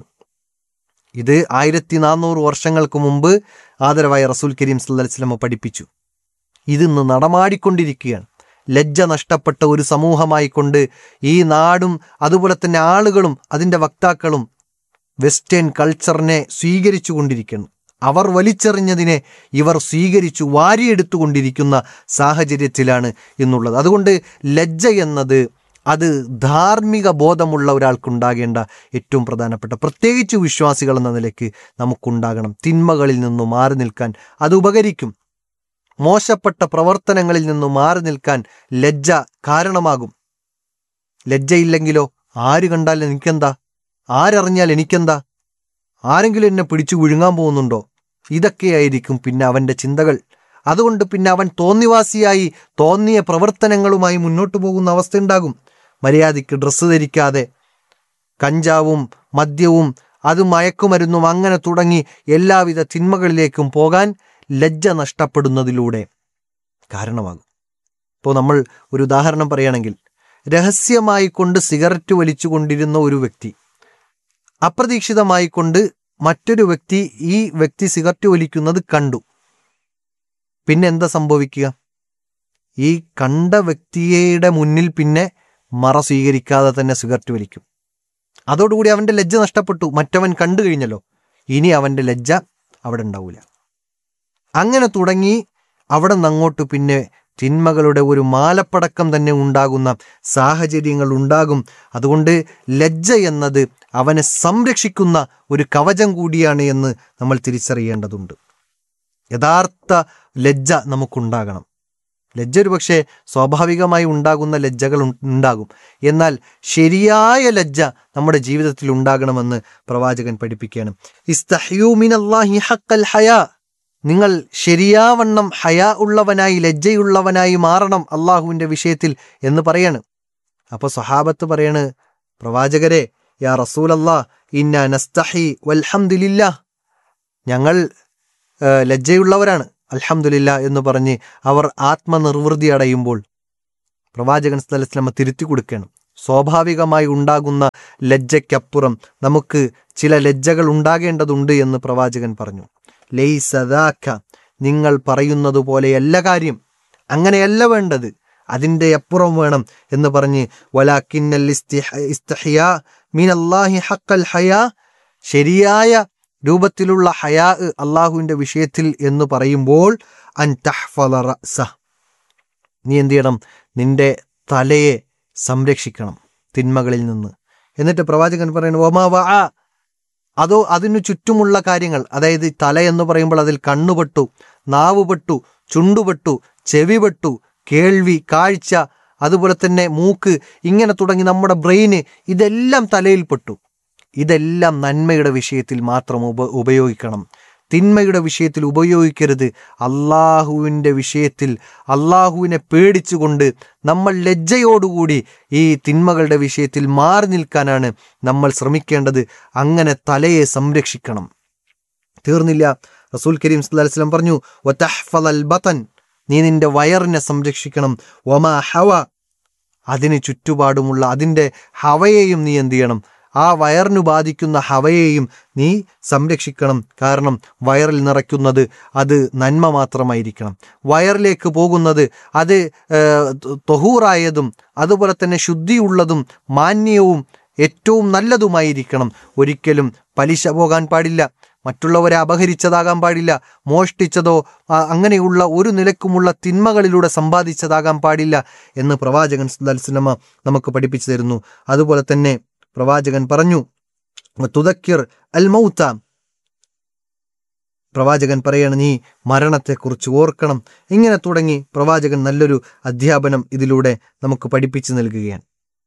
ഇത് ആയിരത്തി നാനൂറ് വർഷങ്ങൾക്ക് മുമ്പ് ആദരവായ റസൂൽ കരീം സല്ലല്ലാഹു അലൈഹി വസല്ലമ പഠിപ്പിച്ചു ഇതിന്ന് നടമാടിക്കൊണ്ടിരിക്കുകയാണ് ലജ്ജ നഷ്ടപ്പെട്ട ഒരു സമൂഹമായിക്കൊണ്ട് ഈ നാടും അതുപോലെ തന്നെ ആളുകളും അതിൻ്റെ വക്താക്കളും വെസ്റ്റേൺ കൾച്ചറിനെ സ്വീകരിച്ചു കൊണ്ടിരിക്കുന്നു അവർ വലിച്ചെറിഞ്ഞതിനെ ഇവർ സ്വീകരിച്ചു വാരിയെടുത്തുകൊണ്ടിരിക്കുന്ന സാഹചര്യത്തിലാണ് എന്നുള്ളത് അതുകൊണ്ട് ലജ്ജ എന്നത് അത് ധാർമ്മിക ബോധമുള്ള ഒരാൾക്കുണ്ടാകേണ്ട ഏറ്റവും പ്രധാനപ്പെട്ട പ്രത്യേകിച്ച് വിശ്വാസികൾ എന്ന നിലയ്ക്ക് നമുക്കുണ്ടാകണം തിന്മകളിൽ നിന്നും മാറി നിൽക്കാൻ അത് ഉപകരിക്കും മോശപ്പെട്ട പ്രവർത്തനങ്ങളിൽ നിന്നും മാറി നിൽക്കാൻ ലജ്ജ കാരണമാകും ലജ്ജയില്ലെങ്കിലോ ആര് കണ്ടാൽ എനിക്കെന്താ ആരറിഞ്ഞാൽ എനിക്കെന്താ ആരെങ്കിലും എന്നെ പിടിച്ചു വിഴുങ്ങാൻ പോകുന്നുണ്ടോ ഇതൊക്കെയായിരിക്കും പിന്നെ അവൻ്റെ ചിന്തകൾ അതുകൊണ്ട് പിന്നെ അവൻ തോന്നിവാസിയായി തോന്നിയ പ്രവർത്തനങ്ങളുമായി മുന്നോട്ട് പോകുന്ന അവസ്ഥയുണ്ടാകും മര്യാദയ്ക്ക് ഡ്രസ്സ് ധരിക്കാതെ കഞ്ചാവും മദ്യവും അത് മയക്കുമരുന്നും അങ്ങനെ തുടങ്ങി എല്ലാവിധ തിന്മകളിലേക്കും പോകാൻ ലജ്ജ നഷ്ടപ്പെടുന്നതിലൂടെ കാരണമാകും ഇപ്പോൾ നമ്മൾ ഒരു ഉദാഹരണം പറയുകയാണെങ്കിൽ രഹസ്യമായി കൊണ്ട് സിഗരറ്റ് വലിച്ചുകൊണ്ടിരുന്ന ഒരു വ്യക്തി അപ്രതീക്ഷിതമായി കൊണ്ട് മറ്റൊരു വ്യക്തി ഈ വ്യക്തി സിഗരറ്റ് വലിക്കുന്നത് കണ്ടു പിന്നെ എന്താ സംഭവിക്കുക ഈ കണ്ട വ്യക്തിയുടെ മുന്നിൽ പിന്നെ മറ സ്വീകരിക്കാതെ തന്നെ സിഗരറ്റ് വലിക്കും അതോടുകൂടി അവൻ്റെ ലജ്ജ നഷ്ടപ്പെട്ടു മറ്റവൻ കണ്ടു കഴിഞ്ഞല്ലോ ഇനി അവൻ്റെ ലജ്ജ അവിടെ ഉണ്ടാവില്ല അങ്ങനെ തുടങ്ങി അവിടെ നിന്ന് അങ്ങോട്ട് പിന്നെ തിന്മകളുടെ ഒരു മാലപ്പടക്കം തന്നെ ഉണ്ടാകുന്ന സാഹചര്യങ്ങൾ ഉണ്ടാകും അതുകൊണ്ട് ലജ്ജ എന്നത് അവനെ സംരക്ഷിക്കുന്ന ഒരു കവചം കൂടിയാണ് എന്ന് നമ്മൾ തിരിച്ചറിയേണ്ടതുണ്ട് യഥാർത്ഥ ലജ്ജ നമുക്കുണ്ടാകണം ലജ്ജ ഒരു പക്ഷേ സ്വാഭാവികമായി ഉണ്ടാകുന്ന ലജ്ജകൾ ഉൺ- ഉണ്ടാകും എന്നാൽ ശരിയായ ലജ്ജ നമ്മുടെ ജീവിതത്തിൽ ഉണ്ടാകണമെന്ന് പ്രവാചകൻ പഠിപ്പിക്കുകയാണ് ഇസ്തഹ്യൂ മിനല്ലാഹി ഹഖൽ ഹയാ നിങ്ങൾ ശരിയാവണ്ണം ഹയാ ഉള്ളവനായി ലജ്ജയുള്ളവനായി മാറണം അള്ളാഹുവിൻ്റെ വിഷയത്തിൽ എന്ന് പറയാണ് അപ്പോൾ സഹാബത്ത് പറയാണ് പ്രവാചകരെ യാ റസൂലല്ലാ ഇന്ന നസ്തഹി വൽഹംദുലില്ലാ ഞങ്ങൾ ആ, ലജ്ജയുള്ളവരാണ് അൽഹംദുലില്ല എന്ന് പറഞ്ഞ് അവർ ആത്മനിർവൃതി അടയുമ്പോൾ പ്രവാചകൻ സ്ഥലസ്ലമ തിരുത്തി കൊടുക്കണം സ്വാഭാവികമായി ഉണ്ടാകുന്ന ലജ്ജയ്ക്കപ്പുറം നമുക്ക് ചില ലജ്ജകൾ ഉണ്ടാകേണ്ടതുണ്ട് എന്ന് പ്രവാചകൻ പറഞ്ഞു ലൈസദാക്ക നിങ്ങൾ പറയുന്നത് പോലെയല്ല കാര്യം അങ്ങനെയല്ല വേണ്ടത് അതിൻ്റെ അപ്പുറം വേണം എന്ന് പറഞ്ഞ് വലാക്കിന്നൽ ഇസ്തിഹ- ഇസ്തഹിയാ മീനല്ലാഹി ഹക്കൽ ഹയാ ശരിയായ രൂപത്തിലുള്ള ഹയാ അള്ളാഹുവിൻ്റെ വിഷയത്തിൽ എന്ന് പറയുമ്പോൾ അൻ തഹ്ഫള റഅസ നീ എന്ത് ചെയ്യണം നിന്റെ തലയെ സംരക്ഷിക്കണം തിന്മകളിൽ നിന്ന് എന്നിട്ട് പ്രവാചകൻ പറയുന്നു ഒമാ വ അതോ അതിനു ചുറ്റുമുള്ള കാര്യങ്ങൾ അതായത് തല എന്ന് പറയുമ്പോൾ അതിൽ കണ്ണുപെട്ടു നാവുപെട്ടു ചുണ്ടുപെട്ടു ചെവിപെട്ടു കേൾവി കാഴ്ച അതുപോലെ തന്നെ മൂക്ക് ഇങ്ങനെ തുടങ്ങി നമ്മുടെ ബ്രെയിന് ഇതെല്ലാം തലയിൽപ്പെട്ടു ഇതെല്ലാം നന്മയുടെ വിഷയത്തിൽ മാത്രം ഉപ ഉപയോഗിക്കണം തിന്മയുടെ വിഷയത്തിൽ ഉപയോഗിക്കരുത് അള്ളാഹുവിൻ്റെ വിഷയത്തിൽ അള്ളാഹുവിനെ പേടിച്ചുകൊണ്ട് നമ്മൾ ലജ്ജയോടുകൂടി ഈ തിന്മകളുടെ വിഷയത്തിൽ മാറി നിൽക്കാനാണ് നമ്മൾ ശ്രമിക്കേണ്ടത് അങ്ങനെ തലയെ സംരക്ഷിക്കണം തീർന്നില്ല റസൂൽ കരീം സല്ലല്ലാഹു അലൈഹി വസല്ലം പറഞ്ഞു വതഹ്ഫളൽ ബതൻ നീ നിന്റെ വയറിനെ സംരക്ഷിക്കണം വമാ ഹവ അതിന് ചുറ്റുപാടുമുള്ള അതിൻ്റെ ഹവയെയും നീ എന്ത് ചെയ്യണം ആ വയറിനു ബാധിക്കുന്ന ഹവയെയും നീ സംരക്ഷിക്കണം കാരണം വയറിൽ നിറയ്ക്കുന്നത് അത് നന്മ മാത്രമായിരിക്കണം വയറിലേക്ക് പോകുന്നത് അത് ഏഹ്, തൊഹൂറായതും അതുപോലെ തന്നെ ശുദ്ധിയുള്ളതും മാന്യവും ഏറ്റവും നല്ലതുമായിരിക്കണം ഒരിക്കലും പലിശ പോകാൻ പാടില്ല മറ്റുള്ളവരെ അപഹരിച്ചതാകാൻ പാടില്ല മോഷ്ടിച്ചതോ ആ, അങ്ങനെയുള്ള ഒരു നിലക്കുമുള്ള തിന്മകളിലൂടെ സമ്പാദിച്ചതാകാൻ പാടില്ല എന്ന് പ്രവാചകൻ സല്ലല്ലാഹു അലൈഹി വസല്ലമ നമുക്ക് പഠിപ്പിച്ചു തരുന്നു അതുപോലെ തന്നെ പ്രവാചകൻ പറഞ്ഞു തുതക്കിർ അൽ മൗത്ത പ്രവാചകൻ പറയാണ് നീ മരണത്തെക്കുറിച്ച് ഓർക്കണം ഇങ്ങനെ തുടങ്ങി പ്രവാചകൻ നല്ലൊരു അധ്യാപനം ഇതിലൂടെ നമുക്ക് പഠിപ്പിച്ചു നൽകുകയാണ്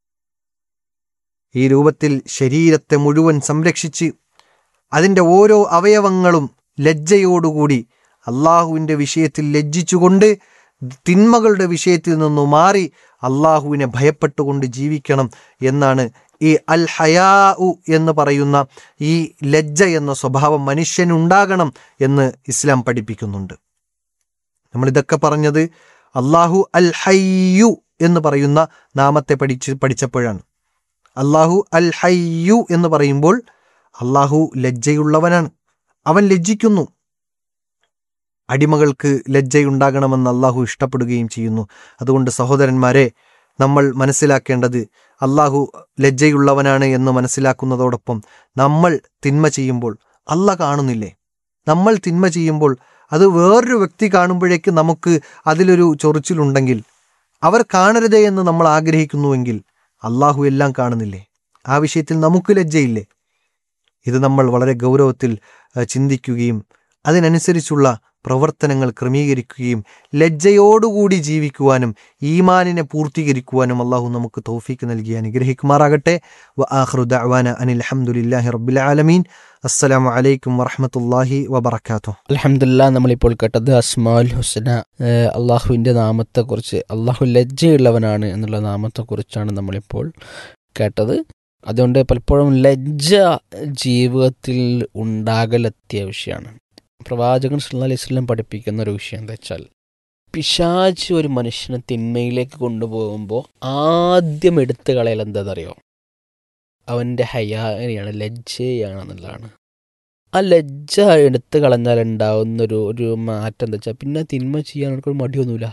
ഈ രൂപത്തിൽ ശരീരത്തെ മുഴുവൻ സംരക്ഷിച്ച് അതിൻ്റെ ഓരോ അവയവങ്ങളും ലജ്ജയോടുകൂടി അള്ളാഹുവിൻ്റെ വിഷയത്തിൽ ലജ്ജിച്ചുകൊണ്ട് തിന്മകളുടെ വിഷയത്തിൽ നിന്നു മാറി അള്ളാഹുവിനെ ഭയപ്പെട്ടുകൊണ്ട് ജീവിക്കണം എന്നാണ് ഈ അൽ ഹയാ എന്ന് പറയുന്ന ഈ ലജ്ജ എന്ന സ്വഭാവം മനുഷ്യനുണ്ടാകണം എന്ന് ഇസ്ലാം പഠിപ്പിക്കുന്നുണ്ട് നമ്മളിതൊക്കെ പറഞ്ഞത് അള്ളാഹു അൽ ഹയ്യു എന്ന് പറയുന്ന നാമത്തെ പഠിച്ച് പഠിച്ചപ്പോഴാണ് അള്ളാഹു അൽ ഹയ്യു എന്ന് പറയുമ്പോൾ അള്ളാഹു ലജ്ജയുള്ളവനാണ് അവൻ ലജ്ജിക്കുന്നു അടിമകൾക്ക് ലജ്ജയുണ്ടാകണമെന്ന് അള്ളാഹു ഇഷ്ടപ്പെടുകയും ചെയ്യുന്നു അതുകൊണ്ട് സഹോദരന്മാരെ നമ്മൾ മനസ്സിലാക്കേണ്ടത് അള്ളാഹു ലജ്ജയുള്ളവനാണ് എന്ന് മനസ്സിലാക്കുന്നതോടൊപ്പം നമ്മൾ തിന്മ ചെയ്യുമ്പോൾ അല്ല കാണുന്നില്ലേ നമ്മൾ തിന്മ ചെയ്യുമ്പോൾ അത് വേറൊരു വ്യക്തി കാണുമ്പോഴേക്ക് നമുക്ക് അതിലൊരു ചൊറിച്ചിലുണ്ടെങ്കിൽ അവർ കാണരുതേ എന്ന് നമ്മൾ ആഗ്രഹിക്കുന്നുവെങ്കിൽ അള്ളാഹു എല്ലാം കാണുന്നില്ലേ ആ വിഷയത്തിൽ നമുക്ക് ലജ്ജയില്ലേ ഇത് നമ്മൾ വളരെ ഗൗരവത്തിൽ അഹ്, ചിന്തിക്കുകയും അതിനനുസരിച്ചുള്ള പ്രവർത്തനങ്ങൾ ക്രമീകരിക്കുകയും ലജ്ജയോടുകൂടി ജീവിക്കുവാനും ഈമാനിനെ പൂർത്തീകരിക്കുവാനും അള്ളാഹു നമുക്ക് തൗഫീക്ക് നൽകി അനുഗ്രഹിക്കുമാറാകട്ടെ വ ആഖിറു ദഅ്വാന അനിൽ ഹംദുലില്ലാഹി റബ്ബിൽ ആലമീൻ അസ്സലാമു അലൈക്കും വറഹ്മത്തുള്ളാഹി വബറകാതുഹു അലഹമില്ല നമ്മളിപ്പോൾ കേട്ടത് അസ്മാൽ ഹുസന ഏഹ് അള്ളാഹുവിൻ്റെ നാമത്തെക്കുറിച്ച് അള്ളാഹു ലജ്ജയുള്ളവനാണ് എന്നുള്ള നാമത്തെക്കുറിച്ചാണ് നമ്മളിപ്പോൾ കേട്ടത് അതുകൊണ്ട് പലപ്പോഴും ലജ്ജ ജീവിതത്തിൽ ഉണ്ടാകൽ അത്യാവശ്യമാണ് പ്രവാചകൻ സല്ലല്ലാഹു അലൈഹി വസല്ലം പഠിപ്പിക്കുന്ന ഒരു വിഷയം എന്താ വെച്ചാൽ പിശാച്ച് ഒരു മനുഷ്യനെ തിന്മയിലേക്ക് കൊണ്ടുപോകുമ്പോൾ ആദ്യം എടുത്തു കളയൽ എന്താണെന്നറിയോ അവൻ്റെ ഹയാനെയാണ് ലജ്ജയാണെന്നുള്ളതാണ് ആ ലജ്ജ എടുത്തു കളഞ്ഞാൽ ഉണ്ടാവുന്നൊരു ഒരു മാറ്റം എന്താ വെച്ചാൽ പിന്നെ തിന്മ ചെയ്യാൻ അവർക്ക് മടിയൊന്നുമില്ല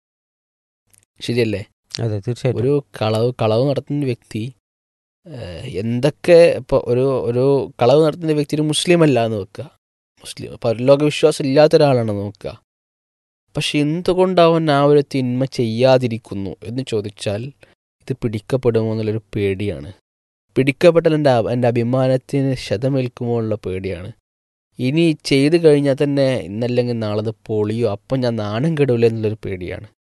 ശരിയല്ലേ അതെ തീർച്ചയായിട്ടും ഒരു കളവ് കളവ് നടത്തുന്ന വ്യക്തി ഏഹ്, എന്തൊക്കെ ഇപ്പോൾ ഒരു ഒരു കളവ് നടത്തുന്ന വ്യക്തി ഒരു മുസ്ലിം അല്ല എന്ന് വെക്കുക മുസ്ലിം പരലോക വിശ്വാസം ഇല്ലാത്ത ഒരാളാണ് നോക്കുക പക്ഷെ എന്തുകൊണ്ട് അവൻ ആ ഒരു തിന്മ ചെയ്യാതിരിക്കുന്നു എന്ന് ചോദിച്ചാൽ ഇത് പിടിക്കപ്പെടുമോ എന്നുള്ളൊരു പേടിയാണ് പിടിക്കപ്പെട്ടാൽ എൻ്റെ അ- എൻ്റെ അഭിമാനത്തിന് ക്ഷതമേൽക്കുമോ ഉള്ള പേടിയാണ് ഇനി ചെയ്തു കഴിഞ്ഞാൽ തന്നെ ഇന്നല്ലെങ്കിൽ നാളെ അത് പൊളിയോ അപ്പം ഞാൻ നാണം കെടൂല എന്നുള്ളൊരു പേടിയാണ്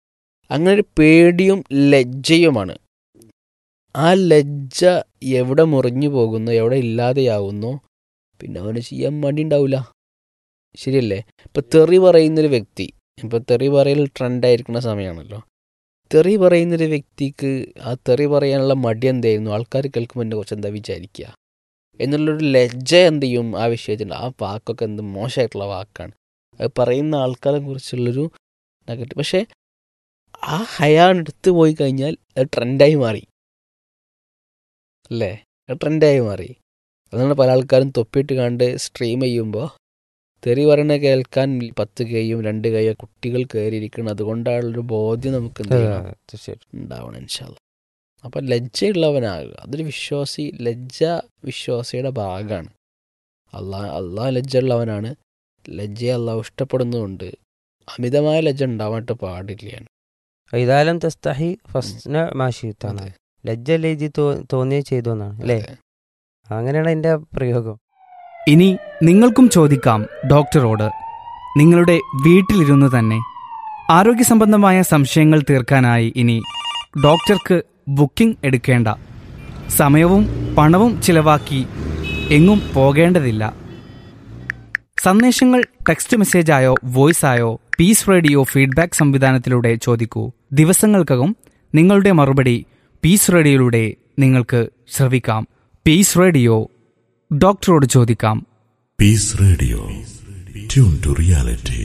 അങ്ങനെ ഒരു പേടിയും ലജ്ജയുമാണ് ആ ലജ്ജ എവിടെ മുറിഞ്ഞു പോകുന്നു എവിടെ ഇല്ലാതെയാവുന്നു പിന്നെ അവന് ചെയ്യാൻ മടി ഉണ്ടാവില്ല ശരിയല്ലേ ഇപ്പൊ തെറി പറയുന്നൊരു വ്യക്തി ഇപ്പൊ തെറി പറയൽ ട്രെൻഡായിരിക്കുന്ന സമയമാണല്ലോ തെറി പറയുന്നൊരു വ്യക്തിക്ക് ആ തെറി പറയാനുള്ള മടി എന്തായിരുന്നു ആൾക്കാർ കേൾക്കുമ്പോൾ എന്നെ കുറിച്ച് എന്താ വിചാരിക്കുക എന്നുള്ളൊരു ലജ്ജ എന്ത് ചെയ്യും ആ വിഷയത്തിൽ ആ വാക്കൊക്കെ എന്ത് മോശമായിട്ടുള്ള വാക്കാണ് അത് പറയുന്ന ആൾക്കാരെ കുറിച്ചുള്ളൊരു നെഗറ്റീവ് പക്ഷേ ആ ഹയാൻ എടുത്തു പോയി കഴിഞ്ഞാൽ അത് ട്രെൻഡായി മാറി അല്ലേ അത് ട്രെൻഡായി മാറി അതുകൊണ്ട് പല ആൾക്കാരും തൊപ്പിയിട്ട് കണ്ട് സ്ട്രീം ചെയ്യുമ്പോൾ തെറി പറയണ കേൾക്കാൻ പത്ത് കൈയും രണ്ട് കൈയോ കുട്ടികൾ കയറിയിരിക്കണം അതുകൊണ്ടാണുള്ളൊരു ബോധ്യം നമുക്ക് എന്ത് ചെയ്യണം? തീർച്ചയായിട്ടും ഉണ്ടാവണം ഇൻഷാല്ല അപ്പം ലജ്ജയുള്ളവനാകുക അതൊരു വിശ്വാസി ലജ്ജ വിശ്വാസിയുടെ ഭാഗമാണ് അള്ളാഹ് അള്ളാഹ് ലജ്ജ ഉള്ളവനാണ് ലജ്ജയെ അള്ളാഹ് ഇഷ്ടപ്പെടുന്നതുകൊണ്ട് അമിതമായ ലജ്ജ ഉണ്ടാവാനായിട്ട് പാടില്ല ഇതാലം തസ്തഹി ഫസ്ന മാഷിത്താണ് അതെ. ലജ്ജ ലജ്ജി തോന്നിയേ ചെയ്തു എന്നാണ് അല്ലേ അതെ. അങ്ങനെയാണ് അതിന്റെ പ്രയോഗം ഇനി നിങ്ങൾക്കും ചോദിക്കാം ഡോക്ടറോട് നിങ്ങളുടെ വീട്ടിലിരുന്ന് തന്നെ ആരോഗ്യ സംബന്ധമായ സംശയങ്ങൾ തീർക്കാനായി ഇനി ഡോക്ടർക്ക് ബുക്കിംഗ് എടുക്കേണ്ട സമയവും പണവും ചിലവാക്കി എങ്ങും പോകേണ്ടതില്ല സന്ദേശങ്ങൾ ടെക്സ്റ്റ് മെസ്സേജായോ വോയിസായോ പീസ് റേഡിയോ ഫീഡ്ബാക്ക് സംവിധാനത്തിലൂടെ ചോദിക്കൂ ദിവസങ്ങൾക്കകം നിങ്ങളുടെ മറുപടി പീസ് റേഡിയോയിലൂടെ നിങ്ങൾക്ക് ശ്രവിക്കാം പീസ് റേഡിയോ ഡോക്ടറോട് ചോദിക്കാം Peace Radio. Tune to reality.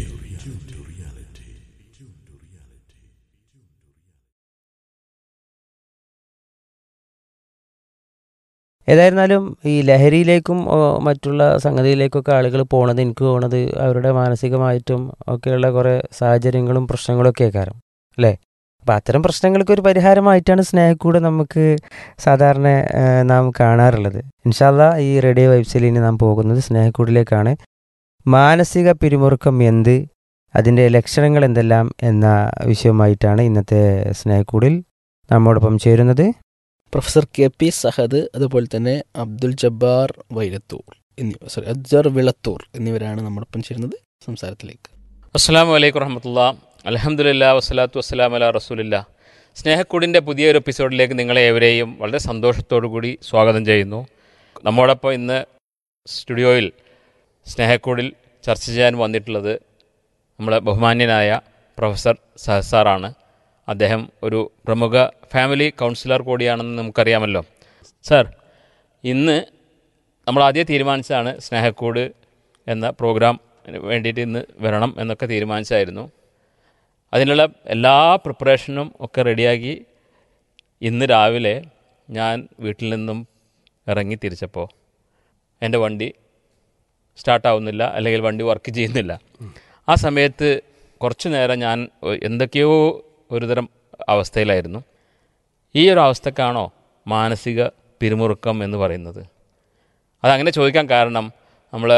ഏതായിരുന്നാലും ഈ ലഹരിയിലേക്കും ഓ, മറ്റുള്ള സംഗതിയിലേക്കൊക്കെ ആളുകൾ പോണത് എനിക്ക് തോന്നുന്നത് അവരുടെ മാനസികമായിട്ടും ഒക്കെയുള്ള കുറേ സാഹചര്യങ്ങളും പ്രശ്നങ്ങളൊക്കെ കാരണം അല്ലേ അപ്പം അത്തരം പ്രശ്നങ്ങൾക്ക് ഒരു പരിഹാരമായിട്ടാണ് സ്നേഹക്കൂടെ നമുക്ക് സാധാരണ ആ, നാം കാണാറുള്ളത് ഇൻഷാല്ല ഈ റേഡിയോ വൈബ്സിൽ ഇനി നാം പോകുന്നത് സ്നേഹക്കൂടിലേക്കാണ് മാനസിക പിരിമുറുക്കം എന്ത് അതിൻ്റെ ലക്ഷണങ്ങൾ എന്തെല്ലാം എന്ന വിഷയവുമായിട്ടാണ് ഇന്നത്തെ സ്നേഹക്കൂടിൽ നമ്മോടൊപ്പം ചേരുന്നത് പ്രൊഫസർ കെ പി സഹദ് അതുപോലെ തന്നെ അബ്ദുൽ ജബ്ബാർ വൈലത്തൂർ എന്നിവ സോറി അജ്ജർ വിളത്തൂർ എന്നിവരാണ് നമ്മോടൊപ്പം ചേരുന്നത് സംസാരത്തിലേക്ക് അസ്സാം വലൈക്കും വറഹമത്തുള്ള അലഹമുല്ല വസ്സലാത്തു വസ്സലാം അല റസൂലില്ല സ്നേഹക്കൂടിൻ്റെ പുതിയൊരു എപ്പിസോഡിലേക്ക് നിങ്ങളെ ഏവരെയും വളരെ സന്തോഷത്തോടു കൂടി സ്വാഗതം ചെയ്യുന്നു നമ്മോടൊപ്പം ഇന്ന് സ്റ്റുഡിയോയിൽ സ്നേഹക്കൂടിൽ ചർച്ച ചെയ്യാൻ വന്നിട്ടുള്ളത് നമ്മളെ ബഹുമാന്യനായ പ്രൊഫസർ സഹസാറാണ് അദ്ദേഹം ഒരു പ്രമുഖ ഫാമിലി കൗൺസിലർ കൂടിയാണെന്ന് നമുക്കറിയാമല്ലോ സാർ ഇന്ന് നമ്മൾ ആദ്യം തീരുമാനിച്ചതാണ് സ്നേഹക്കൂട് എന്ന പ്രോഗ്രാം വേണ്ടിയിട്ട് ഇന്ന് വരണം എന്നൊക്കെ തീരുമാനിച്ചായിരുന്നു അതിനുള്ള എല്ലാ പ്രിപ്പറേഷനും ഒക്കെ റെഡിയാക്കി ഇന്ന് രാവിലെ ഞാൻ വീട്ടിൽ നിന്നും ഇറങ്ങി തിരിച്ചപ്പോൾ എൻ്റെ വണ്ടി സ്റ്റാർട്ടാവുന്നില്ല അല്ലെങ്കിൽ വണ്ടി വർക്ക് ചെയ്യുന്നില്ല ആ സമയത്ത് കുറച്ച് നേരം ഞാൻ എന്തൊക്കെയോ ഒരുതരം അവസ്ഥയിലായിരുന്നു ഈ ഒരു അവസ്ഥക്കാണോ മാനസിക പിരിമുറുക്കം എന്ന് പറയുന്നത് അതങ്ങനെ ചോദിക്കാൻ കാരണം നമ്മൾ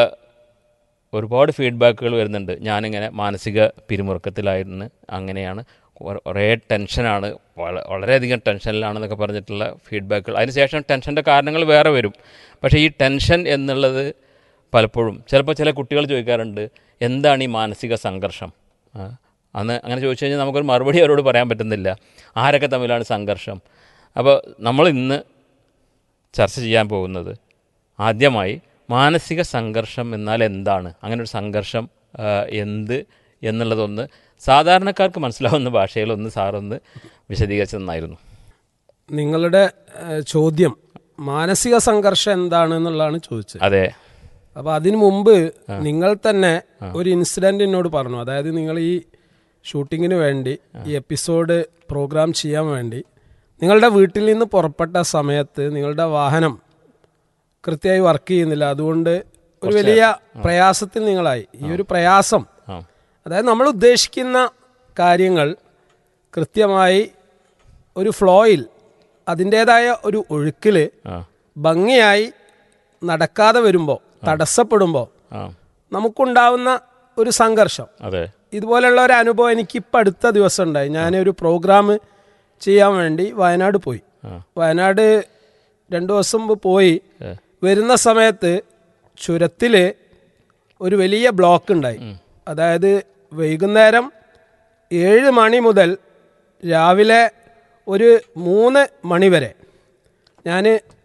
ഒരുപാട് ഫീഡ്ബാക്കുകൾ വരുന്നുണ്ട് ഞാനിങ്ങനെ മാനസിക പിരിമുറുക്കത്തിലായിരുന്നു അങ്ങനെയാണ് കുറെ- കുറേ ടെൻഷനാണ് വള- വളരെയധികം ടെൻഷനിലാണെന്നൊക്കെ പറഞ്ഞിട്ടുള്ള ഫീഡ്ബാക്കുകൾ അതിനുശേഷം ടെൻഷൻ്റെ കാരണങ്ങൾ വേറെ വരും പക്ഷേ ഈ ടെൻഷൻ എന്നുള്ളത് പലപ്പോഴും ചിലപ്പോൾ ചില കുട്ടികൾ ചോദിക്കാറുണ്ട് എന്താണ് ഈ മാനസിക സംഘർഷം ആ, അന്ന് അങ്ങനെ ചോദിച്ചു കഴിഞ്ഞാൽ നമുക്കൊരു മറുപടി അവരോട് പറയാൻ പറ്റുന്നില്ല ആരൊക്കെ തമ്മിലാണ് സംഘർഷം അപ്പോൾ നമ്മൾ ഇന്ന് ചർച്ച ചെയ്യാൻ പോകുന്നത് ആദ്യമായി മാനസിക സംഘർഷം എന്നാൽ എന്താണ് അങ്ങനെ ഒരു സംഘർഷം ആ, എന്ത് എന്നുള്ളതൊന്ന് സാധാരണക്കാർക്ക് മനസ്സിലാവുന്ന ഭാഷയിലൊന്ന് സാറൊന്ന് വിശദീകരിച്ച് നന്നായിരുന്നു നിങ്ങളുടെ ഏഹ്, ചോദ്യം മാനസിക സംഘർഷം എന്താണ് എന്നുള്ളതാണ് ചോദിച്ചത് അതെ അപ്പൊ അതിനു മുമ്പ് നിങ്ങൾ തന്നെ ഒരു ഇൻസിഡന്റ് എന്നോട് പറഞ്ഞു അതായത് നിങ്ങൾ ഈ ഷൂട്ടിങ്ങിന് വേണ്ടി ഈ എപ്പിസോഡ് പ്രോഗ്രാം ചെയ്യാൻ വേണ്ടി നിങ്ങളുടെ വീട്ടിൽ നിന്ന് പുറപ്പെട്ട സമയത്ത് നിങ്ങളുടെ വാഹനം കൃത്യമായി വർക്ക് ചെയ്യുന്നില്ല അതുകൊണ്ട് ഒരു വലിയ പ്രയാസത്തിൽ നിങ്ങളായി ഈ ഒരു പ്രയാസം ആ അതായത് നമ്മൾ ഉദ്ദേശിക്കുന്ന കാര്യങ്ങൾ കൃത്യമായി ഒരു ഫ്ലോയിൽ അതിൻ്റേതായ ഒരു ഒഴുക്കിൽ ആ ഭംഗിയായി നടക്കാതെ വരുമ്പോൾ തടസ്സപ്പെടുമ്പോൾ ആ നമുക്കുണ്ടാവുന്ന ഒരു സംഘർഷം അതെ ഇതുപോലുള്ള ഒരു അനുഭവം എനിക്ക് ഇപ്പം അടുത്ത ദിവസം ഉണ്ടായി ഞാനൊരു പ്രോഗ്രാം ചെയ്യാൻ വേണ്ടി വയനാട് പോയി ആ. വയനാട് രണ്ടു ദിവസം മുമ്പ് പോയി ഏ. വരുന്ന സമയത്ത് ചുരത്തിൽ ഒരു വലിയ ബ്ലോക്ക് ഉണ്ടായി അതായത് വൈകുന്നേരം ഏഴ് മണി മുതൽ രാവിലെ ഒരു മൂന്ന് മണിവരെ ഞാൻ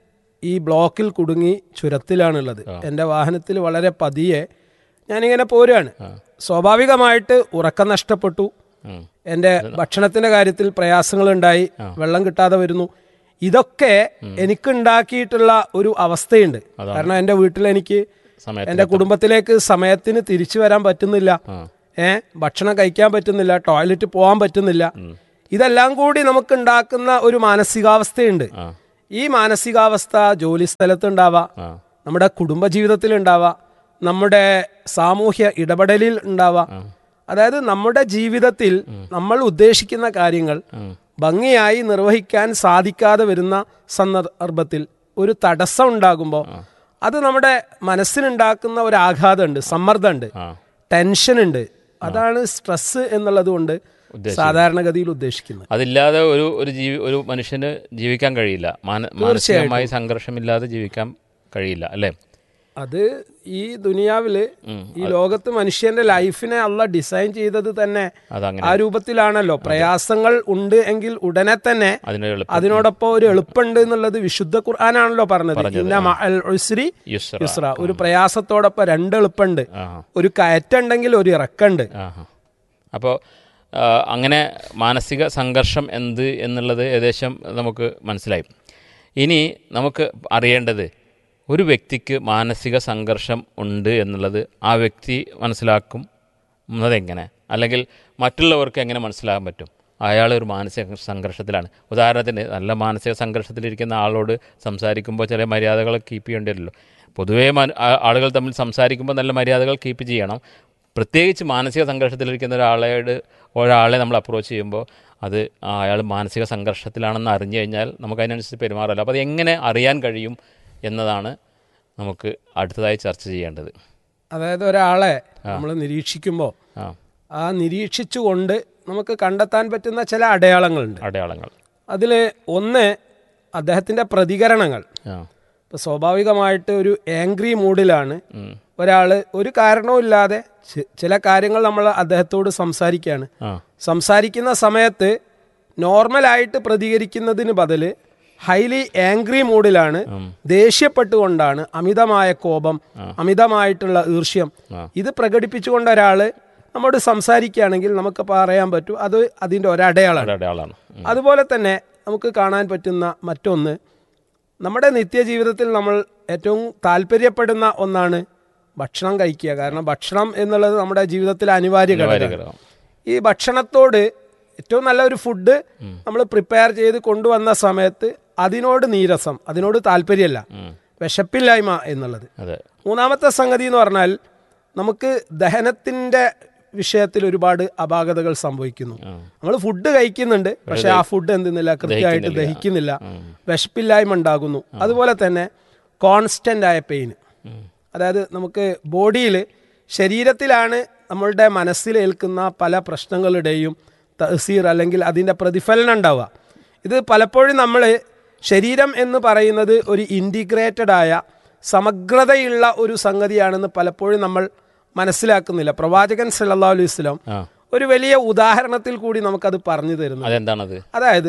ഈ ബ്ലോക്കിൽ കുടുങ്ങി ചുരത്തിലാണുള്ളത് എൻ്റെ വാഹനത്തിൽ വളരെ പതിയെ ഞാനിങ്ങനെ പോരുകയാണ് സ്വാഭാവികമായിട്ട് ഉറക്കം നഷ്ടപ്പെട്ടു ഉം. എൻ്റെ ഭക്ഷണത്തിൻ്റെ കാര്യത്തിൽ പ്രയാസങ്ങളുണ്ടായി വെള്ളം കിട്ടാതെ വരുന്നു ഇതൊക്കെ എനിക്കുണ്ടാക്കിയിട്ടുള്ള ഒരു അവസ്ഥയുണ്ട് കാരണം എൻ്റെ വീട്ടിൽ എനിക്ക് സമയത്തിന് എൻ്റെ കുടുംബത്തിലേക്ക് സമയത്തിന് തിരിച്ചു വരാൻ പറ്റുന്നില്ല ഏ ഭക്ഷണം കഴിക്കാൻ പറ്റുന്നില്ല ടോയ്ലറ്റ് പോകാൻ പറ്റുന്നില്ല ഇതെല്ലാം കൂടി നമുക്ക് ഉണ്ടാക്കുന്ന ഒരു മാനസികാവസ്ഥയുണ്ട് ഈ മാനസികാവസ്ഥ ജോലി സ്ഥലത്ത് ഉണ്ടാവാം നമ്മുടെ കുടുംബജീവിതത്തിൽ ഉണ്ടാവാം നമ്മുടെ സാമൂഹ്യ ഇടപെടലിൽ ഉണ്ടാവാം അതായത് നമ്മുടെ ജീവിതത്തിൽ നമ്മൾ ഉദ്ദേശിക്കുന്ന കാര്യങ്ങൾ ഭംഗിയായി നിർവഹിക്കാൻ സാധിക്കാതെ വരുന്ന സന്ദർഭത്തിൽ ഒരു തടസ്സം ഉണ്ടാകുമ്പോൾ അത് നമ്മുടെ മനസ്സിനുണ്ടാക്കുന്ന ഒരു ആഘാതമുണ്ട് സമ്മർദ്ദമുണ്ട് ടെൻഷൻ ഉണ്ട് അതാണ് സ്ട്രെസ് എന്നുള്ളത് കൊണ്ട് സാധാരണഗതിയിൽ ഉദ്ദേശിക്കുന്നത് അതില്ലാതെ ഒരു ഒരു ജീവി ഒരു മനുഷ്യന് ജീവിക്കാൻ കഴിയില്ല മാന- മാനസികമായി സംഘർഷമില്ലാതെ ജീവിക്കാൻ കഴിയില്ല അല്ലേ അത് ഈ ദുനിയാവില് ഈ ലോകത്ത് മനുഷ്യന്റെ ലൈഫിനെ അല്ല ഡിസൈൻ ചെയ്തത് തന്നെ അതങ്ങനെ ആ രൂപത്തിലാണല്ലോ പ്രയാസങ്ങൾ ഉണ്ട് എങ്കിൽ ഉടനെ തന്നെ അതിനൊരു എളുപ്പം അതിനോടൊപ്പം ഒരു എളുപ്പമുണ്ട് എന്നുള്ളത് വിശുദ്ധ ഖുർആനാണല്ലോ പറഞ്ഞത് ഇന്ന മഅൽ ഉസ്രി യുസ്ര. യുസ്ര ഒരു പ്രയാസത്തോടൊപ്പം രണ്ട് എളുപ്പമുണ്ട് ആഹാ. ഒരു കയറ്റുണ്ടെങ്കിൽ ഒരു ഇറക്കുണ്ട് ആഹാ. അപ്പോൾ അങ്ങനെ മാനസിക സംഘർഷം എന്ത് എന്നുള്ളത് ഏകദേശം നമുക്ക് മനസ്സിലായി ഇനി നമുക്ക് അറിയേണ്ടത് ഒരു വ്യക്തിക്ക് മാനസിക സംഘർഷം ഉണ്ട് എന്നുള്ളത് ആ വ്യക്തി മനസ്സിലാക്കും എങ്ങനെ അല്ലെങ്കിൽ മറ്റുള്ളവർക്ക് എങ്ങനെ മനസ്സിലാക്കാൻ പറ്റും അയാൾ ഒരു മാനസിക സംഘർഷത്തിലാണ് ഉദാഹരണത്തിന് നല്ല മാനസിക സംഘർഷത്തിലിരിക്കുന്ന ആളോട് സംസാരിക്കുമ്പോൾ ചില മര്യാദകൾ കീപ്പ് ചെയ്യേണ്ടി വരുമല്ലോ പൊതുവേ മന- ആ- ആളുകൾ തമ്മിൽ സംസാരിക്കുമ്പോൾ നല്ല മര്യാദകൾ കീപ്പ് ചെയ്യണം പ്രത്യേകിച്ച് മാനസിക സംഘർഷത്തിലിരിക്കുന്ന ഒരാളോട് ഒരാളെ നമ്മൾ അപ്രോച്ച് ചെയ്യുമ്പോൾ അത് ആ, അയാൾ മാനസിക സംഘർഷത്തിലാണെന്ന് അറിഞ്ഞു കഴിഞ്ഞാൽ നമുക്ക് അതിനനുസരിച്ച് പെരുമാറല്ലോ അപ്പോൾ അത് എങ്ങനെ അറിയാൻ കഴിയും എന്നതാണ് നമുക്ക് അടുത്തതായി ചർച്ച ചെയ്യേണ്ടത് അതായത് ഒരാളെ നമ്മൾ നിരീക്ഷിക്കുമ്പോൾ ആ ആ നിരീക്ഷിച്ചുകൊണ്ട് നമുക്ക് കണ്ടെത്താൻ പറ്റുന്ന ചില അടയാളങ്ങളുണ്ട് അടയാളങ്ങൾ അതിൽ ഒന്ന് അദ്ദേഹത്തിൻ്റെ പ്രതികരണങ്ങൾ ആ ഇപ്പോൾ സ്വാഭാവികമായിട്ട് ഒരു ആംഗ്രി മൂഡിലാണ് ഉം. ഒരാൾ ഒരു കാരണവുമില്ലാതെ ചി- ചില കാര്യങ്ങൾ നമ്മൾ അദ്ദേഹത്തോട് സംസാരിക്കുകയാണ് ആ സംസാരിക്കുന്ന സമയത്ത് നോർമലായിട്ട് പ്രതികരിക്കുന്നതിന് ബദല് ഹൈലി ആംഗ്രി മൂഡിലാണ് ദേഷ്യപ്പെട്ടുകൊണ്ടാണ് അമിതമായ കോപം അമിതമായിട്ടുള്ള ഈർഷ്യം ഇത് പ്രകടിപ്പിച്ചുകൊണ്ട് ഒരാൾ നമ്മോട് സംസാരിക്കുകയാണെങ്കിൽ നമുക്ക് പറയാൻ പറ്റും അത് അതിൻ്റെ ഒരടയാളാണ് അടയാളാണ് ഉം. അതുപോലെ തന്നെ നമുക്ക് കാണാൻ പറ്റുന്ന മറ്റൊന്ന് നമ്മുടെ നിത്യജീവിതത്തിൽ നമ്മൾ ഏറ്റവും താല്പര്യപ്പെടുന്ന ഒന്നാണ് ഭക്ഷണം കഴിക്കുക കാരണം ഭക്ഷണം എന്നുള്ളത് നമ്മുടെ ജീവിതത്തിൽ അനിവാര്യ അനിവാര്യ ഘടകമാണ് ഘടകം. ഈ ഭക്ഷണത്തോട് ഏറ്റവും നല്ല ഒരു ഫുഡ് നമ്മൾ പ്രിപ്പയർ ചെയ്ത് കൊണ്ടുവന്ന സമയത്ത് അതിനോട് നീരസം അതിനോട് താല്പര്യമല്ല വിശപ്പില്ലായ്മ എന്നുള്ളത് അതെ മൂന്നാമത്തെ സംഗതി എന്ന് പറഞ്ഞാൽ നമുക്ക് ദഹനത്തിന്റെ വിഷയത്തിൽ ഒരുപാട് അപാകതകൾ സംഭവിക്കുന്നു നമ്മൾ ഫുഡ് കഴിക്കുന്നുണ്ട് പക്ഷെ ആ ഫുഡ് എന്തെന്നില്ല കൃത്യമായിട്ട് ദഹിക്കുന്നില്ല വിശപ്പില്ലായ്മ ഉണ്ടാകുന്നു അതുപോലെ തന്നെ കോൺസ്റ്റന്റ് ആയ പെയിൻ അതായത് നമുക്ക് ബോഡിയിൽ ശരീരത്തിലാണ് നമ്മളുടെ മനസ്സിൽ ഏൽക്കുന്ന പല പ്രശ്നങ്ങളുടെയും തഹസീർ അല്ലെങ്കിൽ അതിൻ്റെ പ്രതിഫലനം ഉണ്ടാവുക ഇത് പലപ്പോഴും നമ്മൾ ശരീരം എന്ന് പറയുന്നത് ഒരു ഇൻറ്റിഗ്രേറ്റഡ് ആയ സമഗ്രതയുള്ള ഒരു സംഗതിയാണെന്ന് പലപ്പോഴും നമ്മൾ മനസ്സിലാക്കുന്നില്ല പ്രവാചകൻ സല്ലല്ലാഹു അലൈഹി വസല്ലം ആ ഒരു വലിയ ഉദാഹരണത്തിൽ കൂടി നമുക്കത് പറഞ്ഞു തരുന്നു അതെന്താണത് അതായത്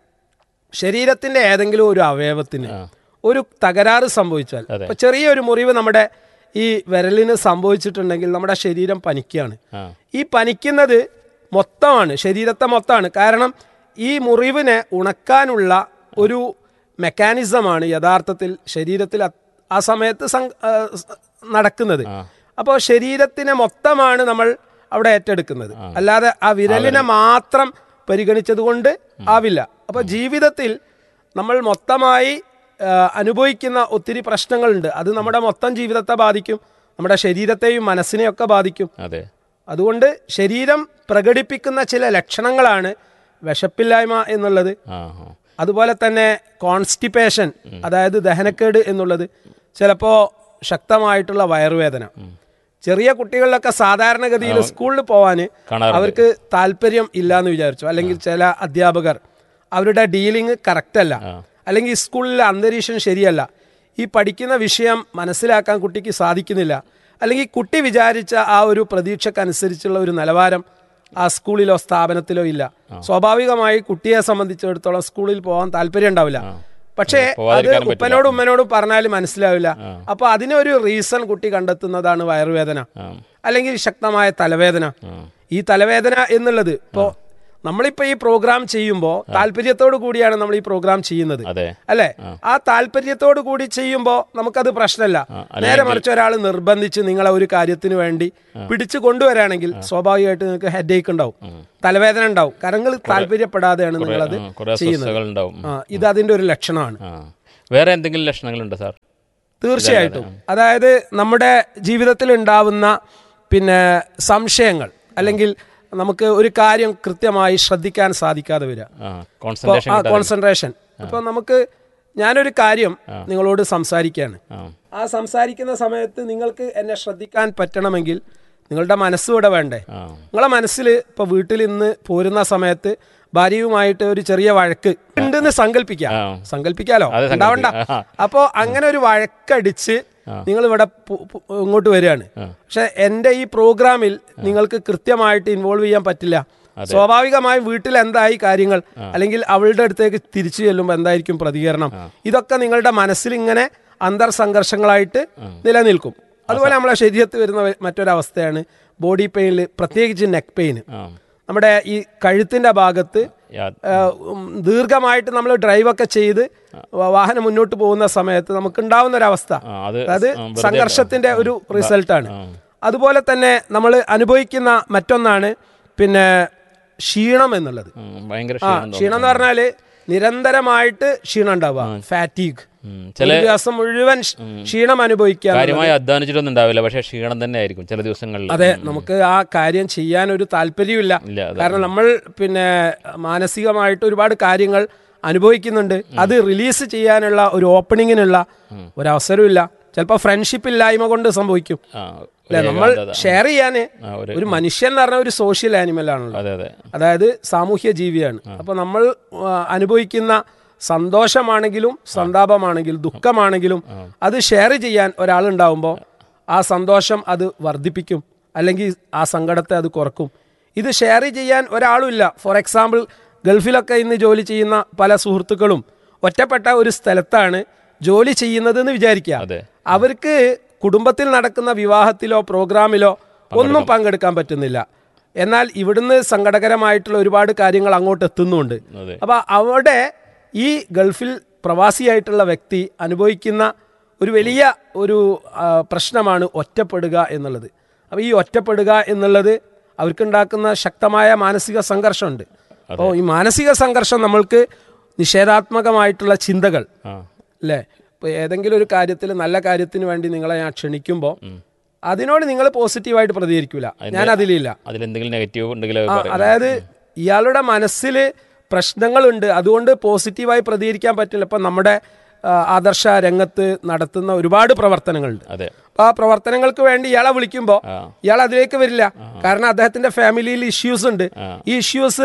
ശരീരത്തിന്റെ ഏതെങ്കിലും ഒരു അവയവത്തിന് ഒരു തകരാറ് സംഭവിച്ചാൽ അതെ. ഇപ്പൊ ചെറിയൊരു മുറിവ് നമ്മുടെ ഈ വിരലിന് സംഭവിച്ചിട്ടുണ്ടെങ്കിൽ നമ്മുടെ ശരീരം പനിക്കുകയാണ് ആ ഈ പനിക്കുന്നത് മൊത്തമാണ് ശരീരത്തെ മൊത്തമാണ് കാരണം ഈ മുറിവിനെ ഉണക്കാനുള്ള ഒരു മെക്കാനിസമാണ് യഥാർത്ഥത്തിൽ ശരീരത്തിൽ അത്- ആ സമയത്ത് സം- ആ, സ് നടക്കുന്നത് അപ്പോൾ ശരീരത്തിനെ മൊത്തമാണ് നമ്മൾ അവിടെ ഏറ്റെടുക്കുന്നത് അല്ലാതെ ആ വിരലിനെ മാത്രം പരിഗണിച്ചത് കൊണ്ട് ആവില്ല അപ്പോൾ ജീവിതത്തിൽ നമ്മൾ മൊത്തമായി ആ, അനുഭവിക്കുന്ന ഒത്തിരി പ്രശ്നങ്ങളുണ്ട് അത് നമ്മുടെ മൊത്തം ജീവിതത്തെ ബാധിക്കും നമ്മുടെ ശരീരത്തെയും മനസ്സിനെയൊക്കെ ബാധിക്കും അതെ അതുകൊണ്ട് ശരീരം പ്രകടിപ്പിക്കുന്ന ചില ലക്ഷണങ്ങളാണ് വിശപ്പില്ലായ്മ എന്നുള്ളത് ആ ആ അതുപോലെ തന്നെ കോൺസ്റ്റിപ്പേഷൻ അതായത് ദഹനക്കേട് എന്നുള്ളത് ചിലപ്പോൾ ശക്തമായിട്ടുള്ള വയറുവേദന ചെറിയ കുട്ടികളിലൊക്കെ സാധാരണഗതിയിൽ സ്കൂളിൽ പോവാൻ കാണാറുണ്ട്. അവർക്ക് താല്പര്യം ഇല്ല എന്ന് വിചാരിച്ചു അല്ലെങ്കിൽ ചില അധ്യാപകർ അവരുടെ ഡീലിംഗ് കറക്റ്റ് അല്ല അല്ലെങ്കിൽ സ്കൂളിലെ അന്തരീക്ഷം ശരിയല്ല ഈ പഠിക്കുന്ന വിഷയം മനസ്സിലാക്കാൻ കുട്ടിക്ക് സാധിക്കുന്നില്ല അല്ലെങ്കിൽ കുട്ടി വിചാരിച്ച ആ ഒരു പ്രതീക്ഷക്കനുസരിച്ചുള്ള ഒരു നിലവാരം ആ സ്കൂളിലോ സ്ഥാപനത്തിലോ ഇല്ല സ്വാഭാവികമായി കുട്ടിയെ സംബന്ധിച്ചിടത്തോളം സ്കൂളിൽ പോകാൻ താല്പര്യം ഉണ്ടാവില്ല പക്ഷേ അത് പോവാതിരിക്കാനും പറ്റില്ല. ഉപ്പനോടും ഉമ്മനോടും പറഞ്ഞാൽ മനസ്സിലാവില്ല അപ്പൊ അതിനൊരു റീസൺ കുട്ടി കണ്ടെത്തുന്നതാണ് വയറുവേദന അല്ലെങ്കിൽ ശക്തമായ തലവേദന ഈ തലവേദന എന്നുള്ളത് ഇപ്പോ നമ്മളിപ്പോ ഈ പ്രോഗ്രാം ചെയ്യുമ്പോൾ താല്പര്യത്തോടു കൂടിയാണ് നമ്മൾ ഈ പ്രോഗ്രാം ചെയ്യുന്നത് അതെ അല്ലെ ആ താല്പര്യത്തോടു കൂടി ചെയ്യുമ്പോൾ നമുക്കത് പ്രശ്നമല്ല നേരെ മറിച്ച് ഒരാൾ നിർബന്ധിച്ച് നിങ്ങളെ ഒരു കാര്യത്തിന് വേണ്ടി പിടിച്ചു കൊണ്ടുവരാണെങ്കിൽ സ്വാഭാവികമായിട്ട് നിങ്ങൾക്ക് ഹെഡേക്ക് ഉണ്ടാവും തലവേദന ഉണ്ടാവും കാരണം നിങ്ങൾ താല്പര്യപ്പെടാതെയാണ് നിങ്ങളത് ആ, കുറേ ചെയ്യുന്നത് അസ്വസ്ഥതകളുണ്ടാവും. ആ, ഇത് അതിന്റെ ഒരു ലക്ഷണമാണ് ആ വേറെ എന്തെങ്കിലും ലക്ഷണങ്ങളുണ്ടോ സാർ തീർച്ചയായിട്ടും അതായത് നമ്മുടെ ജീവിതത്തിൽ ഉണ്ടാവുന്ന പിന്നെ സംശയങ്ങൾ അല്ലെങ്കിൽ നമുക്ക് ഒരു കാര്യം കൃത്യമായി ശ്രദ്ധിക്കാൻ സാധിക്കാതെ വരിക ആ ഇപ്പൊ കോൺസെൻട്രേഷൻ ആ കോൺസെൻട്രേഷൻ ഇപ്പൊ നമുക്ക് ഞാനൊരു കാര്യം നിങ്ങളോട് സംസാരിക്കുകയാണ് ആ സംസാരിക്കുന്ന സമയത്ത് നിങ്ങൾക്ക് എന്നെ ശ്രദ്ധിക്കാൻ പറ്റണമെങ്കിൽ നിങ്ങളുടെ മനസ്സൂടെ വേണ്ടേ നിങ്ങളെ മനസ്സിൽ ഇപ്പൊ വീട്ടിൽ ഇന്ന് പോരുന്ന സമയത്ത് ഭാര്യയുമായിട്ട് ഒരു ചെറിയ വഴക്ക് ഉണ്ടെന്ന് സങ്കല്പിക്കാം സങ്കല്പിക്കാലോ അതെ, ഉണ്ടാവണ്ട സങ്കല്പിക്കാം. ആ. അപ്പോ അങ്ങനെ ഒരു വഴക്കടിച്ച് നിങ്ങൾ ഇവിടെ പു- പു- ഇങ്ങോട്ട് വരികയാണ് പക്ഷെ എന്റെ ഈ പ്രോഗ്രാമിൽ നിങ്ങൾക്ക് കൃത്യമായിട്ട് ഇൻവോൾവ് ചെയ്യാൻ പറ്റില്ല സ്വാഭാവികമായും വീട്ടിൽ എന്തായി കാര്യങ്ങൾ അല്ലെങ്കിൽ അവളുടെ അടുത്തേക്ക് തിരിച്ചു ചെല്ലുമ്പോൾ എന്തായിരിക്കും പ്രതികരണം ഇതൊക്കെ നിങ്ങളുടെ മനസ്സിൽ ഇങ്ങനെ അന്തർ സംഘർഷങ്ങളായിട്ട് നിലനിൽക്കും അതുപോലെ നമ്മളെ ശരീരത്തിൽ വരുന്ന വ- മറ്റൊരവസ്ഥയാണ് ബോഡി പെയിനിൽ പ്രത്യേകിച്ച് നെക്ക് പെയിന് നമ്മുടെ ഈ കഴുത്തിന്റെ ഭാഗത്ത് ആ, ഉം, ദീർഘമായിട്ട് നമ്മൾ ഡ്രൈവൊക്കെ ചെയ്ത് വ- വാഹനം മുന്നോട്ട് പോകുന്ന സമയത്ത് നമുക്ക് ഉണ്ടാവുന്ന ഒരു അവസ്ഥ അത് അത് ആ, വെറുതെ- സംഘർഷത്തിന്റെ ഒരു റിസൾട്ടാണ് അതുപോലെ തന്നെ നമ്മൾ അനുഭവിക്കുന്ന മറ്റൊന്നാണ് പിന്നെ ക്ഷീണം എന്നുള്ളത് ഭയങ്കര ആ ക്ഷീണം ക്ഷീണം എന്ന് പറഞ്ഞാല് നിരന്തരമായിട്ട് ക്ഷീണം ഉണ്ടാവുക ഫാറ്റീഗ് ചില- ഒരു ദിവസം മുഴുവൻ ക്ഷ- ക്ഷീണം അനുഭവിക്കുക കാര്യമായി അധ്വാനിച്ചിട്ടൊന്നും ഉണ്ടാവില്ല പക്ഷെ ക്ഷീണം തന്നെ ആയിരിക്കും ചില ദിവസങ്ങളിൽ അതെ നമുക്ക് ആ കാര്യം ചെയ്യാൻ ഒരു താല്പര്യമില്ല ഇല്ല, അതെ. കാരണം നമ്മൾ പിന്നെ മാനസികമായിട്ട് ഒരുപാട് കാര്യങ്ങൾ അനുഭവിക്കുന്നുണ്ട് അത് റിലീസ് ചെയ്യാനുള്ള ഒരു ഓപ്പണിങ്ങിനുള്ള ഒരു അവസരമില്ല ചിലപ്പോൾ ഫ്രണ്ട്ഷിപ്പ് ഇല്ലായ്മ കൊണ്ട് സംഭവിക്കും ആ, അല്ലെ ഒരു നമ്മൾ ഏകാന്തത. ഷെയർ ചെയ്യാന് ആ, ഒരു- ഒരു മനുഷ്യൻ എന്ന് പറഞ്ഞ ഒരു സോഷ്യൽ ആനിമൽ ആണല്ലോ അതെ അതെ അതായത് സാമൂഹ്യ ജീവിയാണ് അപ്പൊ നമ്മൾ ആ, അനുഭവിക്കുന്ന സന്തോഷമാണെങ്കിലും സന്താപമാണെങ്കിലും ദുഃഖമാണെങ്കിലും അത് ഷെയർ ചെയ്യാൻ ഒരാളുണ്ടാവുമ്പോൾ ആ സന്തോഷം അത് വർദ്ധിപ്പിക്കും അല്ലെങ്കിൽ ആ സങ്കടത്തെ അത് കുറക്കും ഇത് ഷെയർ ചെയ്യാൻ ഒരാളുമില്ല ഫോർ എക്സാമ്പിൾ ഗൾഫിലൊക്കെ ഇന്ന് ജോലി ചെയ്യുന്ന പല സുഹൃത്തുക്കളും ഒറ്റപ്പെട്ട ഒരു സ്ഥലത്താണ് ജോലി ചെയ്യുന്നത് എന്ന് വിചാരിക്കുക അവർക്ക് കുടുംബത്തിൽ നടക്കുന്ന വിവാഹത്തിലോ പ്രോഗ്രാമിലോ ഒന്നും പങ്കെടുക്കാൻ പറ്റുന്നില്ല എന്നാൽ ഇവിടുന്ന് സങ്കടകരമായിട്ടുള്ള ഒരുപാട് കാര്യങ്ങൾ അങ്ങോട്ട് എത്തുന്നുണ്ട് അതെ. അപ്പൊ അവിടെ ഈ ഗൾഫിൽ പ്രവാസിയായിട്ടുള്ള വ്യക്തി അനുഭവിക്കുന്ന ഒരു വലിയ ഒരു ആ, പ്രശ്നമാണ് ഒറ്റപ്പെടുക എന്നുള്ളത് അപ്പോൾ ഈ ഒറ്റപ്പെടുക എന്നുള്ളത് അവർക്കുണ്ടാക്കുന്ന ശക്തമായ മാനസിക സംഘർഷമുണ്ട് അപ്പോൾ ഈ മാനസിക സംഘർഷം നമ്മൾക്ക് നിഷേധാത്മകമായിട്ടുള്ള ചിന്തകൾ അല്ലേ ഇപ്പോൾ ഏതെങ്കിലും ഒരു കാര്യത്തിൽ നല്ല കാര്യത്തിന് വേണ്ടി നിങ്ങളെ ഞാൻ ക്ഷണിക്കുമ്പോൾ അതിനോട് നിങ്ങൾ പോസിറ്റീവായിട്ട് പ്രതികരിക്കില്ല ഞാൻ അതിലില്ല അതിലെന്തെങ്കിലും നെഗറ്റീവ് ഉണ്ടെങ്കിൽ അത് ആ, പറയും. അതായത് ഇയാളുടെ മനസ്സിൽ പ്രശ്നങ്ങളുണ്ട് അതുകൊണ്ട് പോസിറ്റീവായി പ്രതികരിക്കാൻ പറ്റില്ല ഇപ്പം നമ്മുടെ ആ, ആദർശ രംഗത്ത് നടത്തുന്ന ഒരുപാട് പ്രവർത്തനങ്ങളുണ്ട് അതെ അപ്പൊ ആ പ്രവർത്തനങ്ങൾക്ക് വേണ്ടി ഇയാളെ വിളിക്കുമ്പോൾ ഇയാൾ അതിലേക്ക് വരില്ല കാരണം അദ്ദേഹത്തിന്റെ ഫാമിലിയിൽ ഇഷ്യൂസ് ഉണ്ട് ഈ ഇഷ്യൂസ്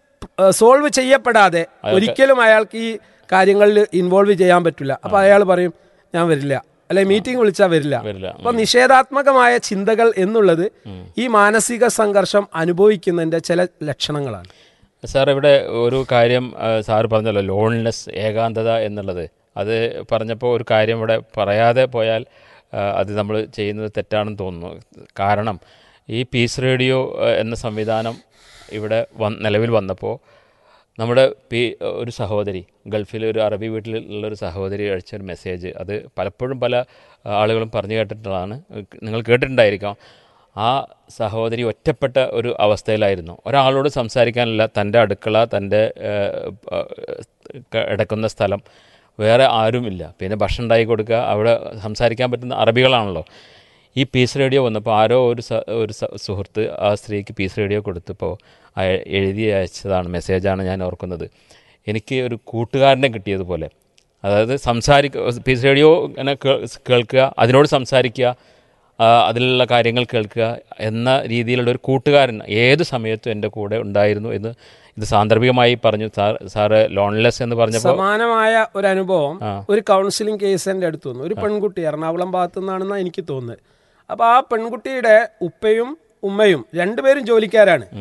സോൾവ് ചെയ്യപ്പെടാതെ ഒരിക്കലും അയാൾക്ക് ഈ കാര്യങ്ങളിൽ ഇൻവോൾവ് ചെയ്യാൻ പറ്റില്ല അപ്പൊ അയാൾ പറയും ഞാൻ വരില്ല അല്ലെ മീറ്റിംഗ് വിളിച്ചാൽ വരില്ല വരില്ല. അപ്പൊ നിഷേധാത്മകമായ ചിന്തകൾ എന്നുള്ളത് ഈ മാനസിക സംഘർഷം അനുഭവിക്കുന്നതിന്റെ ചില ലക്ഷണങ്ങളാണ് സാർ ഇവിടെ ഒരു കാര്യം ആ, സാർ പറഞ്ഞല്ലോ ലോൺലെസ് ഏകാന്തത എന്നുള്ളത് അത് പറഞ്ഞപ്പോൾ ഒരു കാര്യം ഇവിടെ പറയാതെ പോയാൽ ആ, അത് നമ്മൾ ചെയ്യുന്നത് തെറ്റാണെന്ന് തോന്നുന്നു കാരണം ഈ പീസ് റേഡിയോ ആ, എന്ന സംവിധാനം ഇവിടെ വന്ന് നിലവിൽ വന്നപ്പോൾ നമ്മുടെ പി ഒരു സഹോദരി ഗൾഫിലെ ഒരു അറബി വീട്ടിലുള്ള ഒരു സഹോദരി അയച്ച ഒരു മെസ്സേജ് അത് പലപ്പോഴും പല ആളുകളും പറഞ്ഞു കേട്ടിട്ടുള്ളതാണ് നിങ്ങൾ കേട്ടിട്ടുണ്ടായിരിക്കാം ആ സഹോദരി ഒറ്റപ്പെട്ട ഒരു അവസ്ഥയിലായിരുന്നു ഒരാളോട് സംസാരിക്കാനല്ല തൻ്റെ അടുക്കള തൻ്റെ കിടക്കുന്ന സ്ഥലം വേറെ ആരുമില്ല പിന്നെ ഭക്ഷണം ഉണ്ടാക്കി കൊടുക്കുക അവിടെ സംസാരിക്കാൻ പറ്റുന്ന അറബികളാണല്ലോ ഈ പീസ് റേഡിയോ വന്നപ്പോൾ ആരോ ഒരു സ- ഒരു സ- സുഹൃത്ത് ആ സ്ത്രീക്ക് പീസ് റേഡിയോ കൊടുത്തപ്പോൾ അയ- എഴുതി അയച്ചതാണ് മെസ്സേജാണ് ഞാൻ ഓർക്കുന്നത് എനിക്ക് ഒരു കൂട്ടുകാരനെ കിട്ടിയതുപോലെ അതായത് സംസാരിക്കുക പീസ് റേഡിയോ ഇങ്ങനെ കേ- കേൾക്കുക അതിനോട് സംസാരിക്കുക ആ, അതിലുള്ള കാര്യങ്ങൾ കേൾക്കുക എന്ന രീതിയിലുള്ള ഒരു കൂട്ടുകാരൻ ഏത് സമയത്തും എൻ്റെ കൂടെ ഉണ്ടായിരുന്നു എന്ന് ഇത് സാന്ദർഭികമായി പറഞ്ഞു സാർ സാറ് ലോൺലെസ് എന്ന് പറഞ്ഞപ്പോൾ സമാനമായ ഒരു അനുഭവം ആ. ഒരു കൗൺസിലിംഗ് കേസ് എൻ്റെ അടുത്ത് വന്നു ഒരു പെൺകുട്ടി എറണാകുളം ഭാഗത്തു നിന്നാണെന്നാണ് എനിക്ക് തോന്നുന്നത് അപ്പോൾ ആ പെൺകുട്ടിയുടെ ഉപ്പയും ഉമ്മയും രണ്ടുപേരും ജോലിക്കാരാണ്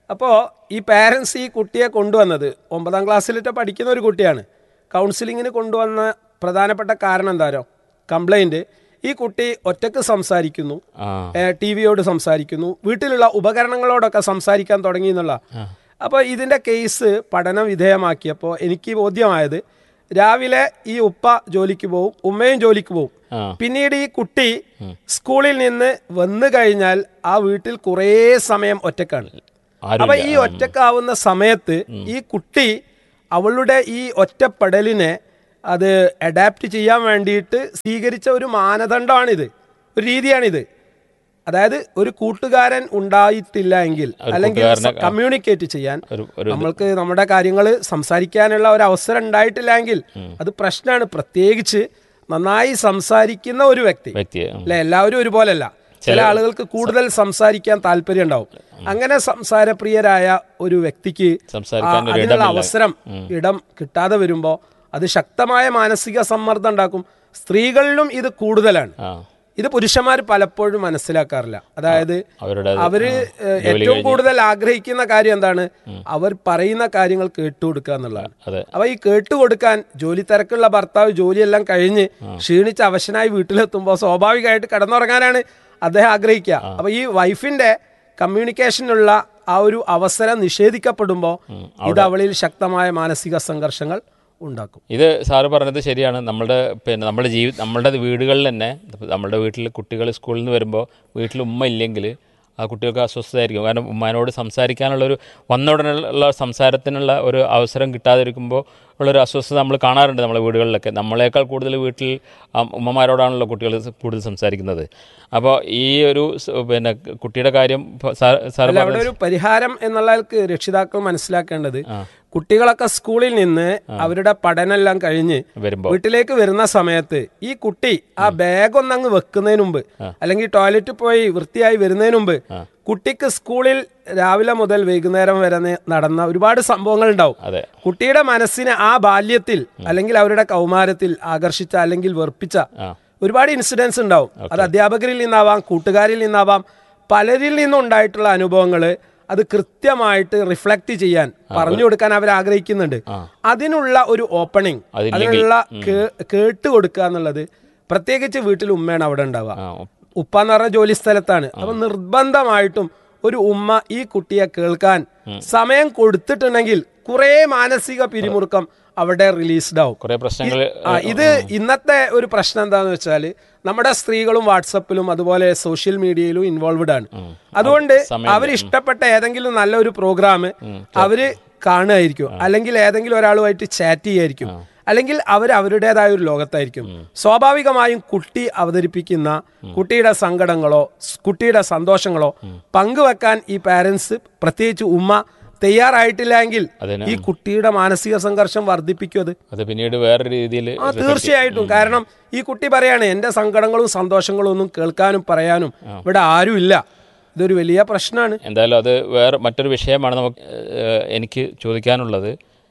അപ്പോൾ ഈ പാരൻസ് ഈ കുട്ടിയെ കൊണ്ടുവന്നത് ഒമ്പതാം ക്ലാസ്സിലിട്ട് പഠിക്കുന്ന ഒരു കുട്ടിയാണ് കൗൺസിലിങ്ങിന് കൊണ്ടുവന്ന പ്രധാനപ്പെട്ട കാരണം എന്താരോ കംപ്ലൈൻറ്റ് ഈ കുട്ടി ഒറ്റക്ക് സംസാരിക്കുന്നു ആ ടി വിയോട് സംസാരിക്കുന്നു വീട്ടിലുള്ള ഉപകരണങ്ങളോടൊക്കെ സംസാരിക്കാൻ തുടങ്ങി എന്നുള്ള അപ്പോൾ ഇതിൻ്റെ കേസ് പഠന വിധേയമാക്കിയപ്പോൾ എനിക്ക് ബോധ്യമായത് രാവിലെ ഈ ഉപ്പ ജോലിക്ക് പോവും ഉമ്മയും ജോലിക്ക് പോവും ആ പിന്നീട് ഈ കുട്ടി സ്കൂളിൽ നിന്ന് വന്നു കഴിഞ്ഞാൽ ആ വീട്ടിൽ കുറേ സമയം ഒറ്റക്കാണ് ആരുമില്ല. അപ്പൊ ഈ ഒറ്റക്കാവുന്ന സമയത്ത് ഈ കുട്ടി അവളുടെ ഈ ഒറ്റപ്പെടലിനെ അത് അഡാപ്റ്റ് ചെയ്യാൻ വേണ്ടിയിട്ട് സ്വീകരിച്ച ഒരു മാനദണ്ഡമാണിത് ഒരു രീതിയാണിത് അതായത് ഒരു കൂട്ടുകാരൻ ഉണ്ടായിട്ടില്ല എങ്കിൽ ഒരു അല്ലെങ്കിൽ കൂട്ടുകാരനെ- കമ്മ്യൂണിക്കേറ്റ് ചെയ്യാൻ ഒരു ഒരു നമ്മൾക്ക് നമ്മുടെ കാര്യങ്ങൾ സംസാരിക്കാനുള്ള ഒരു അവസരം ഉണ്ടായിട്ടില്ല എങ്കിൽ അത് പ്രശ്നമാണ് പ്രത്യേകിച്ച് നന്നായി സംസാരിക്കുന്ന ഒരു വ്യക്തി വ്യക്തിയെ ഉം. അല്ലെ എല്ലാവരും ഒരുപോലല്ല ചില ചില- ആളുകൾക്ക് കൂടുതൽ സംസാരിക്കാൻ താല്പര്യം ഉണ്ടാവും അങ്ങനെ സംസാരപ്രിയരായ ഒരു വ്യക്തിക്ക് സംസാരിക്കാൻ ആ, ഒരു അതിനുള്ള ഇടമില്ല. അവസരം ഇടം കിട്ടാതെ വരുമ്പോൾ അത് ശക്തമായ മാനസിക സമ്മർദ്ദം ഉണ്ടാക്കും സ്ത്രീകളിലും ഇത് കൂടുതലാണ് ആ ഇത് പുരുഷന്മാർ പലപ്പോഴും മനസ്സിലാക്കാറില്ല അതായത് അവരുടെ അത്, അവര് ആ, ഏഹ്, ജോലി ഏറ്റവും കഴിഞ്ഞ്. കൂടുതൽ ആഗ്രഹിക്കുന്ന കാര്യം എന്താണ് അവർ പറയുന്ന കാര്യങ്ങൾ കേട്ടുകൊടുക്കുക എന്നുള്ളതാണ് അതെ അപ്പൊ ഈ കേട്ടുകൊടുക്കാൻ ജോലി തിരക്കുള്ള ഭർത്താവ് ജോലിയെല്ലാം കഴിഞ്ഞ് ക്ഷീണിച്ച് അവശനായി വീട്ടിലെത്തുമ്പോൾ സ്വാഭാവികമായിട്ട് കിടന്നുറങ്ങാനാണ് അദ്ദേഹം ആഗ്രഹിക്കുക അപ്പൊ ഈ വൈഫിന്റെ കമ്മ്യൂണിക്കേഷനുള്ള ആ ഒരു അവസരം നിഷേധിക്കപ്പെടുമ്പോൾ ഇത് അവളിൽ ശക്തമായ മാനസിക സംഘർഷങ്ങൾ ഉണ്ടാക്കും ഇത് സാറ് പറഞ്ഞത് ശരിയാണ് നമ്മുടെ പിന്നെ നമ്മുടെ ജീവി നമ്മളുടെ വീടുകളിൽ തന്നെ ഇപ്പൊ നമ്മുടെ വീട്ടിൽ കുട്ടികൾ സ്കൂളിൽ നിന്ന് വരുമ്പോൾ വീട്ടിൽ ഉമ്മ ഇല്ലെങ്കിൽ ആ കുട്ടികൾക്ക് അസ്വസ്ഥതയായിരിക്കും കാരണം ഉമ്മാനോട് സംസാരിക്കാനുള്ള ഒരു വന്ന ഉടനെയുള്ള സംസാരത്തിനുള്ള ഒരു അവസരം കിട്ടാതിരിക്കുമ്പോൾ ഉള്ളൊരു അസ്വസ്ഥത നമ്മൾ കാണാറുണ്ട് നമ്മുടെ വീടുകളിലൊക്കെ നമ്മളെക്കാൾ കൂടുതൽ വീട്ടിൽ ആ ഉമ്മമാരോടാണല്ലോ കുട്ടികൾ കൂടുതൽ സംസാരിക്കുന്നത് അപ്പോൾ ഈ ഒരു സ് പിന്നെ കുട്ടിയുടെ കാര്യം ഇപ്പൊ സാർ സാറ് അല്ല അവിടെ പറഞ്ഞ ഒരു പരിഹാരം എന്നുള്ളതിൽക്ക് രക്ഷിതാക്കൾ മനസ്സിലാക്കേണ്ടത് കുട്ടികളൊക്കെ സ്കൂളിൽ നിന്ന് അവരുടെ പഠനമെല്ലാം കഴിഞ്ഞ് വരുമ്പോൾ വീട്ടിലേക്ക് വരുന്ന സമയത്ത് ഈ കുട്ടി ആ ബാഗ് ഒന്നങ്ങ് വെക്കുന്നതിന് മുമ്പ് അല്ലെങ്കിൽ ടോയ്ലറ്റിൽ പോയി വൃത്തിയായി വരുന്നതിന് മുമ്പ് കുട്ടിക്ക് സ്കൂളിൽ രാവിലെ മുതൽ വൈകുന്നേരം വരെ ന- നടന്ന ഒരുപാട് സംഭവങ്ങൾ ഉണ്ടാവും അതെ കുട്ടിയുടെ മനസ്സിനെ ആ ബാല്യത്തിൽ അല്ലെങ്കിൽ അവരുടെ കൗമാരത്തിൽ ആകർഷിച്ച അല്ലെങ്കിൽ വെറുപ്പിച്ച ആ ഒരുപാട് ഇൻസിഡൻസ് ഉണ്ടാവും അത് അധ്യാപകരിൽ നിന്നാവാം കൂട്ടുകാരിൽ നിന്നാവാം പലരിൽ നിന്നുണ്ടായിട്ടുള്ള അനുഭവങ്ങൾ അത് കൃത്യമായിട്ട് റിഫ്ലക്റ്റ് ചെയ്യാൻ പറഞ്ഞു കൊടുക്കാൻ അവർ ആഗ്രഹിക്കുന്നുണ്ട് അതിനുള്ള ഒരു ഓപ്പണിംഗ് അതില്ലെങ്കിൽ- അതിനുള്ള കേ- കേട്ട് കൊടുക്കുക എന്നുള്ളത് പ്രത്യേകിച്ച് വീട്ടിൽ ഉമ്മയാണ് അവിടെ ഉണ്ടാവുക ആ ഉപ്പ എന്ന് പറഞ്ഞ ജോലി സ്ഥലത്താണ് അപ്പൊ നിർബന്ധമായിട്ടും ഒരു ഉമ്മ ഈ കുട്ടിയെ കേൾക്കാൻ സമയം കൊടുത്തിട്ടുണ്ടെങ്കിൽ കുറെ മാനസിക പിരിമുറുക്കം അവിടെ റിലീസ്ഡ് ആവും കുറേ പ്രശ്നങ്ങൾ ആ, ഇത് ഇന്നത്തെ ഒരു പ്രശ്നം എന്താന്ന് വെച്ചാൽ നമ്മുടെ സ്ത്രീകളും വാട്സപ്പിലും അതുപോലെ സോഷ്യൽ മീഡിയയിലും ഇൻവോൾവ്ഡ് ആണ് അതുകൊണ്ട് സമയം- അവർ ഇഷ്ടപ്പെട്ട ഏതെങ്കിലും നല്ലൊരു പ്രോഗ്രാം അവര് കാണുമായിരിക്കും അല്ലെങ്കിൽ ഏതെങ്കിലും ഒരാളുമായിട്ട് ചാറ്റ് ചെയ്യായിരിക്കും അല്ലെങ്കിൽ അവർ അവരുടേതായ ഒരു ലോകത്തായിരിക്കും സ്വാഭാവികമായും കുട്ടി അവതരിപ്പിക്കുന്ന കുട്ടിയുടെ സങ്കടങ്ങളോ സ് കുട്ടിയുടെ സന്തോഷങ്ങളോ പങ്കുവെക്കാൻ ഈ പാരൻസ് പ്രത്യേകിച്ച് ഉമ്മ തയ്യാറായിട്ടില്ലെങ്കിൽ അതിന് ഈ കുട്ടിയുടെ മാനസിക സംഘർഷം വർദ്ധിപ്പിക്കും അത് അത് പിന്നീട് വേറെ രീതിയിൽ ആ തീർച്ചയായിട്ടും കാരണം ഈ കുട്ടി പറയാണ് എന്റെ സങ്കടങ്ങളും സന്തോഷങ്ങളും ഒന്നും കേൾക്കാനും പറയാനും ഇവിടെ ആരുമില്ല ഇതൊരു വലിയ പ്രശ്നമാണ് എന്തായാലും അത് വേറെ മറ്റൊരു വിഷയമാണ് നമുക്ക് ഏഹ്, എനിക്ക് ചോദിക്കാനുള്ളത്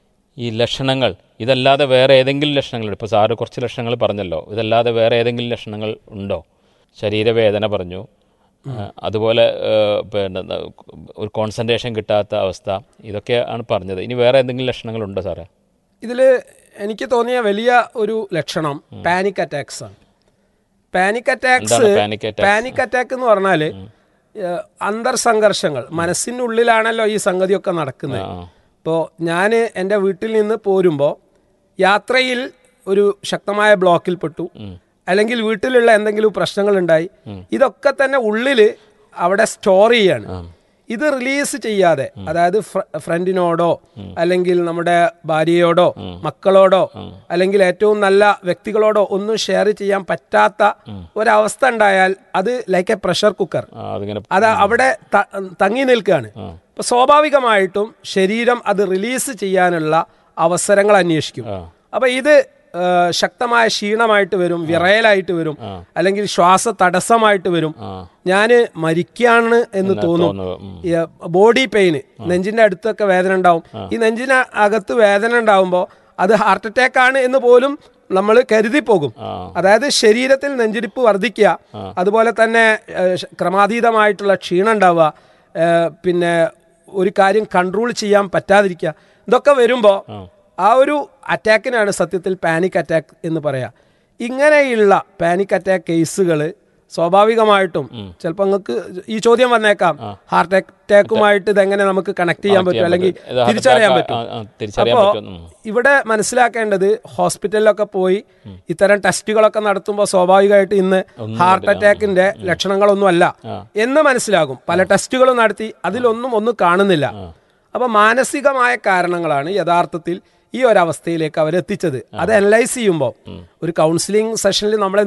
ഈ ലക്ഷണങ്ങൾ ഇതല്ലാതെ വേറെ ഏതെങ്കിലും ലക്ഷണങ്ങൾ ഇപ്പോൾ സാറ് കുറച്ച് ലക്ഷണങ്ങൾ പറഞ്ഞല്ലോ ഇതല്ലാതെ വേറെ ഏതെങ്കിലും ലക്ഷണങ്ങൾ ഉണ്ടോ ശരീരവേദന പറഞ്ഞു ഏഹ്, അതുപോലെ ഏഹ്, പിന്നെ എന്താ, ഒരു കോൺസെൻട്രേഷൻ കിട്ടാത്ത അവസ്ഥ ഇതൊക്കെയാണ് പറഞ്ഞത് ഇനി വേറെ എന്തെങ്കിലും ലക്ഷണങ്ങളുണ്ടോ സാറേ ഇതില് എനിക്ക് തോന്നിയ വലിയ ഒരു ലക്ഷണം പാനിക് അറ്റാക്സ് ആണ് പാനിക് അറ്റാക്സ് എന്താണ് panic attacks? പാനിക് അറ്റാക്ക് എന്ന് പറഞ്ഞാല് ഏഹ്, അന്തർസംഘർഷങ്ങൾ മനസ്സിനുള്ളിലാണല്ലോ ഈ സംഗതിയൊക്കെ നടക്കുന്നത് ആ. ഇപ്പോൾ ഞാൻ എൻ്റെ വീട്ടിൽ നിന്ന് പോരുമ്പോൾ യാത്രയിൽ ഒരു ശക്തമായ ബ്ലോക്കിൽപ്പെട്ടു അല്ലെങ്കിൽ വീട്ടിലുള്ള എന്തെങ്കിലും പ്രശ്നങ്ങൾ ഉണ്ടായി ഇതൊക്കെ തന്നെ ഉള്ളിൽ അവിടെ സ്റ്റോർ ചെയ്യാണ് ഇത് റിലീസ് ചെയ്യാതെ അതായത് ഫ്ര- ഫ്രണ്ടിനോടോ അല്ലെങ്കിൽ നമ്മുടെ ഭാര്യയോടോ മക്കളോടോ അല്ലെങ്കിൽ ഏറ്റവും നല്ല വ്യക്തികളോടോ ഒന്നും ഷെയർ ചെയ്യാൻ പറ്റാത്ത ഒരവസ്ഥ ഉണ്ടായാൽ അത് ലൈക്ക് എ പ്രഷർ കുക്കർ ആ, അതിങ്ങനെ അത് അവിടെ ത- തങ്ങി നിൽക്കുകയാണ് അപ്പൊ സ്വാഭാവികമായിട്ടും ശരീരം അത് റിലീസ് ചെയ്യാനുള്ള അവസരങ്ങൾ അന്വേഷിക്കും അപ്പൊ ഇത് ആ, ശക്തമായ ക്ഷീണമായിട്ട് വരും വിറയലായിട്ട് വരും അല്ലെങ്കിൽ ശ്വാസ തടസ്സമായിട്ട് വരും ഞാന് മരിക്കാണ് എന്ന് തോന്നും തോന്നുക, ഉം. ഈ, ബോഡി പെയിന് നെഞ്ചിന്റെ അടുത്തൊക്കെ വേദന ഉണ്ടാവും ഈ നെഞ്ചിന് അകത്ത് വേദന ഉണ്ടാവുമ്പോൾ അത് ഹാർട്ട് അറ്റാക്ക് ആണ് എന്ന് പോലും നമ്മൾ കരുതി പോകും അതായത് ശരീരത്തിൽ നെഞ്ചിടിപ്പ് വർദ്ധിക്കുക അതുപോലെ തന്നെ ഏഹ്, ശ- ക്രമാതീതമായിട്ടുള്ള ക്ഷീണം ഉണ്ടാവുക ഏഹ്, പിന്നെ ഒരു കാര്യം കൺട്രോൾ ചെയ്യാൻ പറ്റാതിരിക്കുക ഇതൊക്കെ വരുമ്പോൾ ആ ഒരു അറ്റാക്കിനാണ് സത്യത്തിൽ പാനിക് അറ്റാക്ക് എന്ന് പറയാ ഇങ്ങനെയുള്ള പാനിക് അറ്റാക്ക് കേസുകൾ സ്വാഭാവികമായിട്ടും ചിലപ്പോൾ നിങ്ങൾക്ക് ഈ ചോദ്യം വന്നേക്കാം ഹാർട്ട് അറ്റാക്കുമായിട്ട് ഇതെങ്ങനെ നമുക്ക് കണക്ട് ചെയ്യാൻ പറ്റും അല്ലെങ്കിൽ ഇത് heart തിരിച്ചറിയാൻ attack പറ്റും ആ, ആ, തിരിച്ചറിയാൻ അപ്പോൾ പറ്റും. ഉം. ഇവിടെ മനസ്സിലാക്കേണ്ടത് ഹോസ്പിറ്റലിലൊക്കെ പോയി ഇത്തരം ടെസ്റ്റുകളൊക്കെ നടത്തുമ്പോൾ സ്വാഭാവികമായിട്ട് ഇന്ന് ഹാർട്ട് അറ്റാക്കിന്റെ ലക്ഷണങ്ങളൊന്നും അല്ല എന്ന് മനസ്സിലാകും പല ടെസ്റ്റുകളും നടത്തി അതിലൊന്നും ഒന്നും കാണുന്നില്ല അപ്പൊ മാനസികമായ കാരണങ്ങളാണ് യഥാർത്ഥത്തിൽ ഈ ഒരു അവസ്ഥയിലേക്ക് അവരെത്തിച്ചത് അത് അനലൈസ് ചെയ്യുമ്പോൾ ഒരു കൗൺസിലിംഗ് സെഷനിൽ നമ്മൾ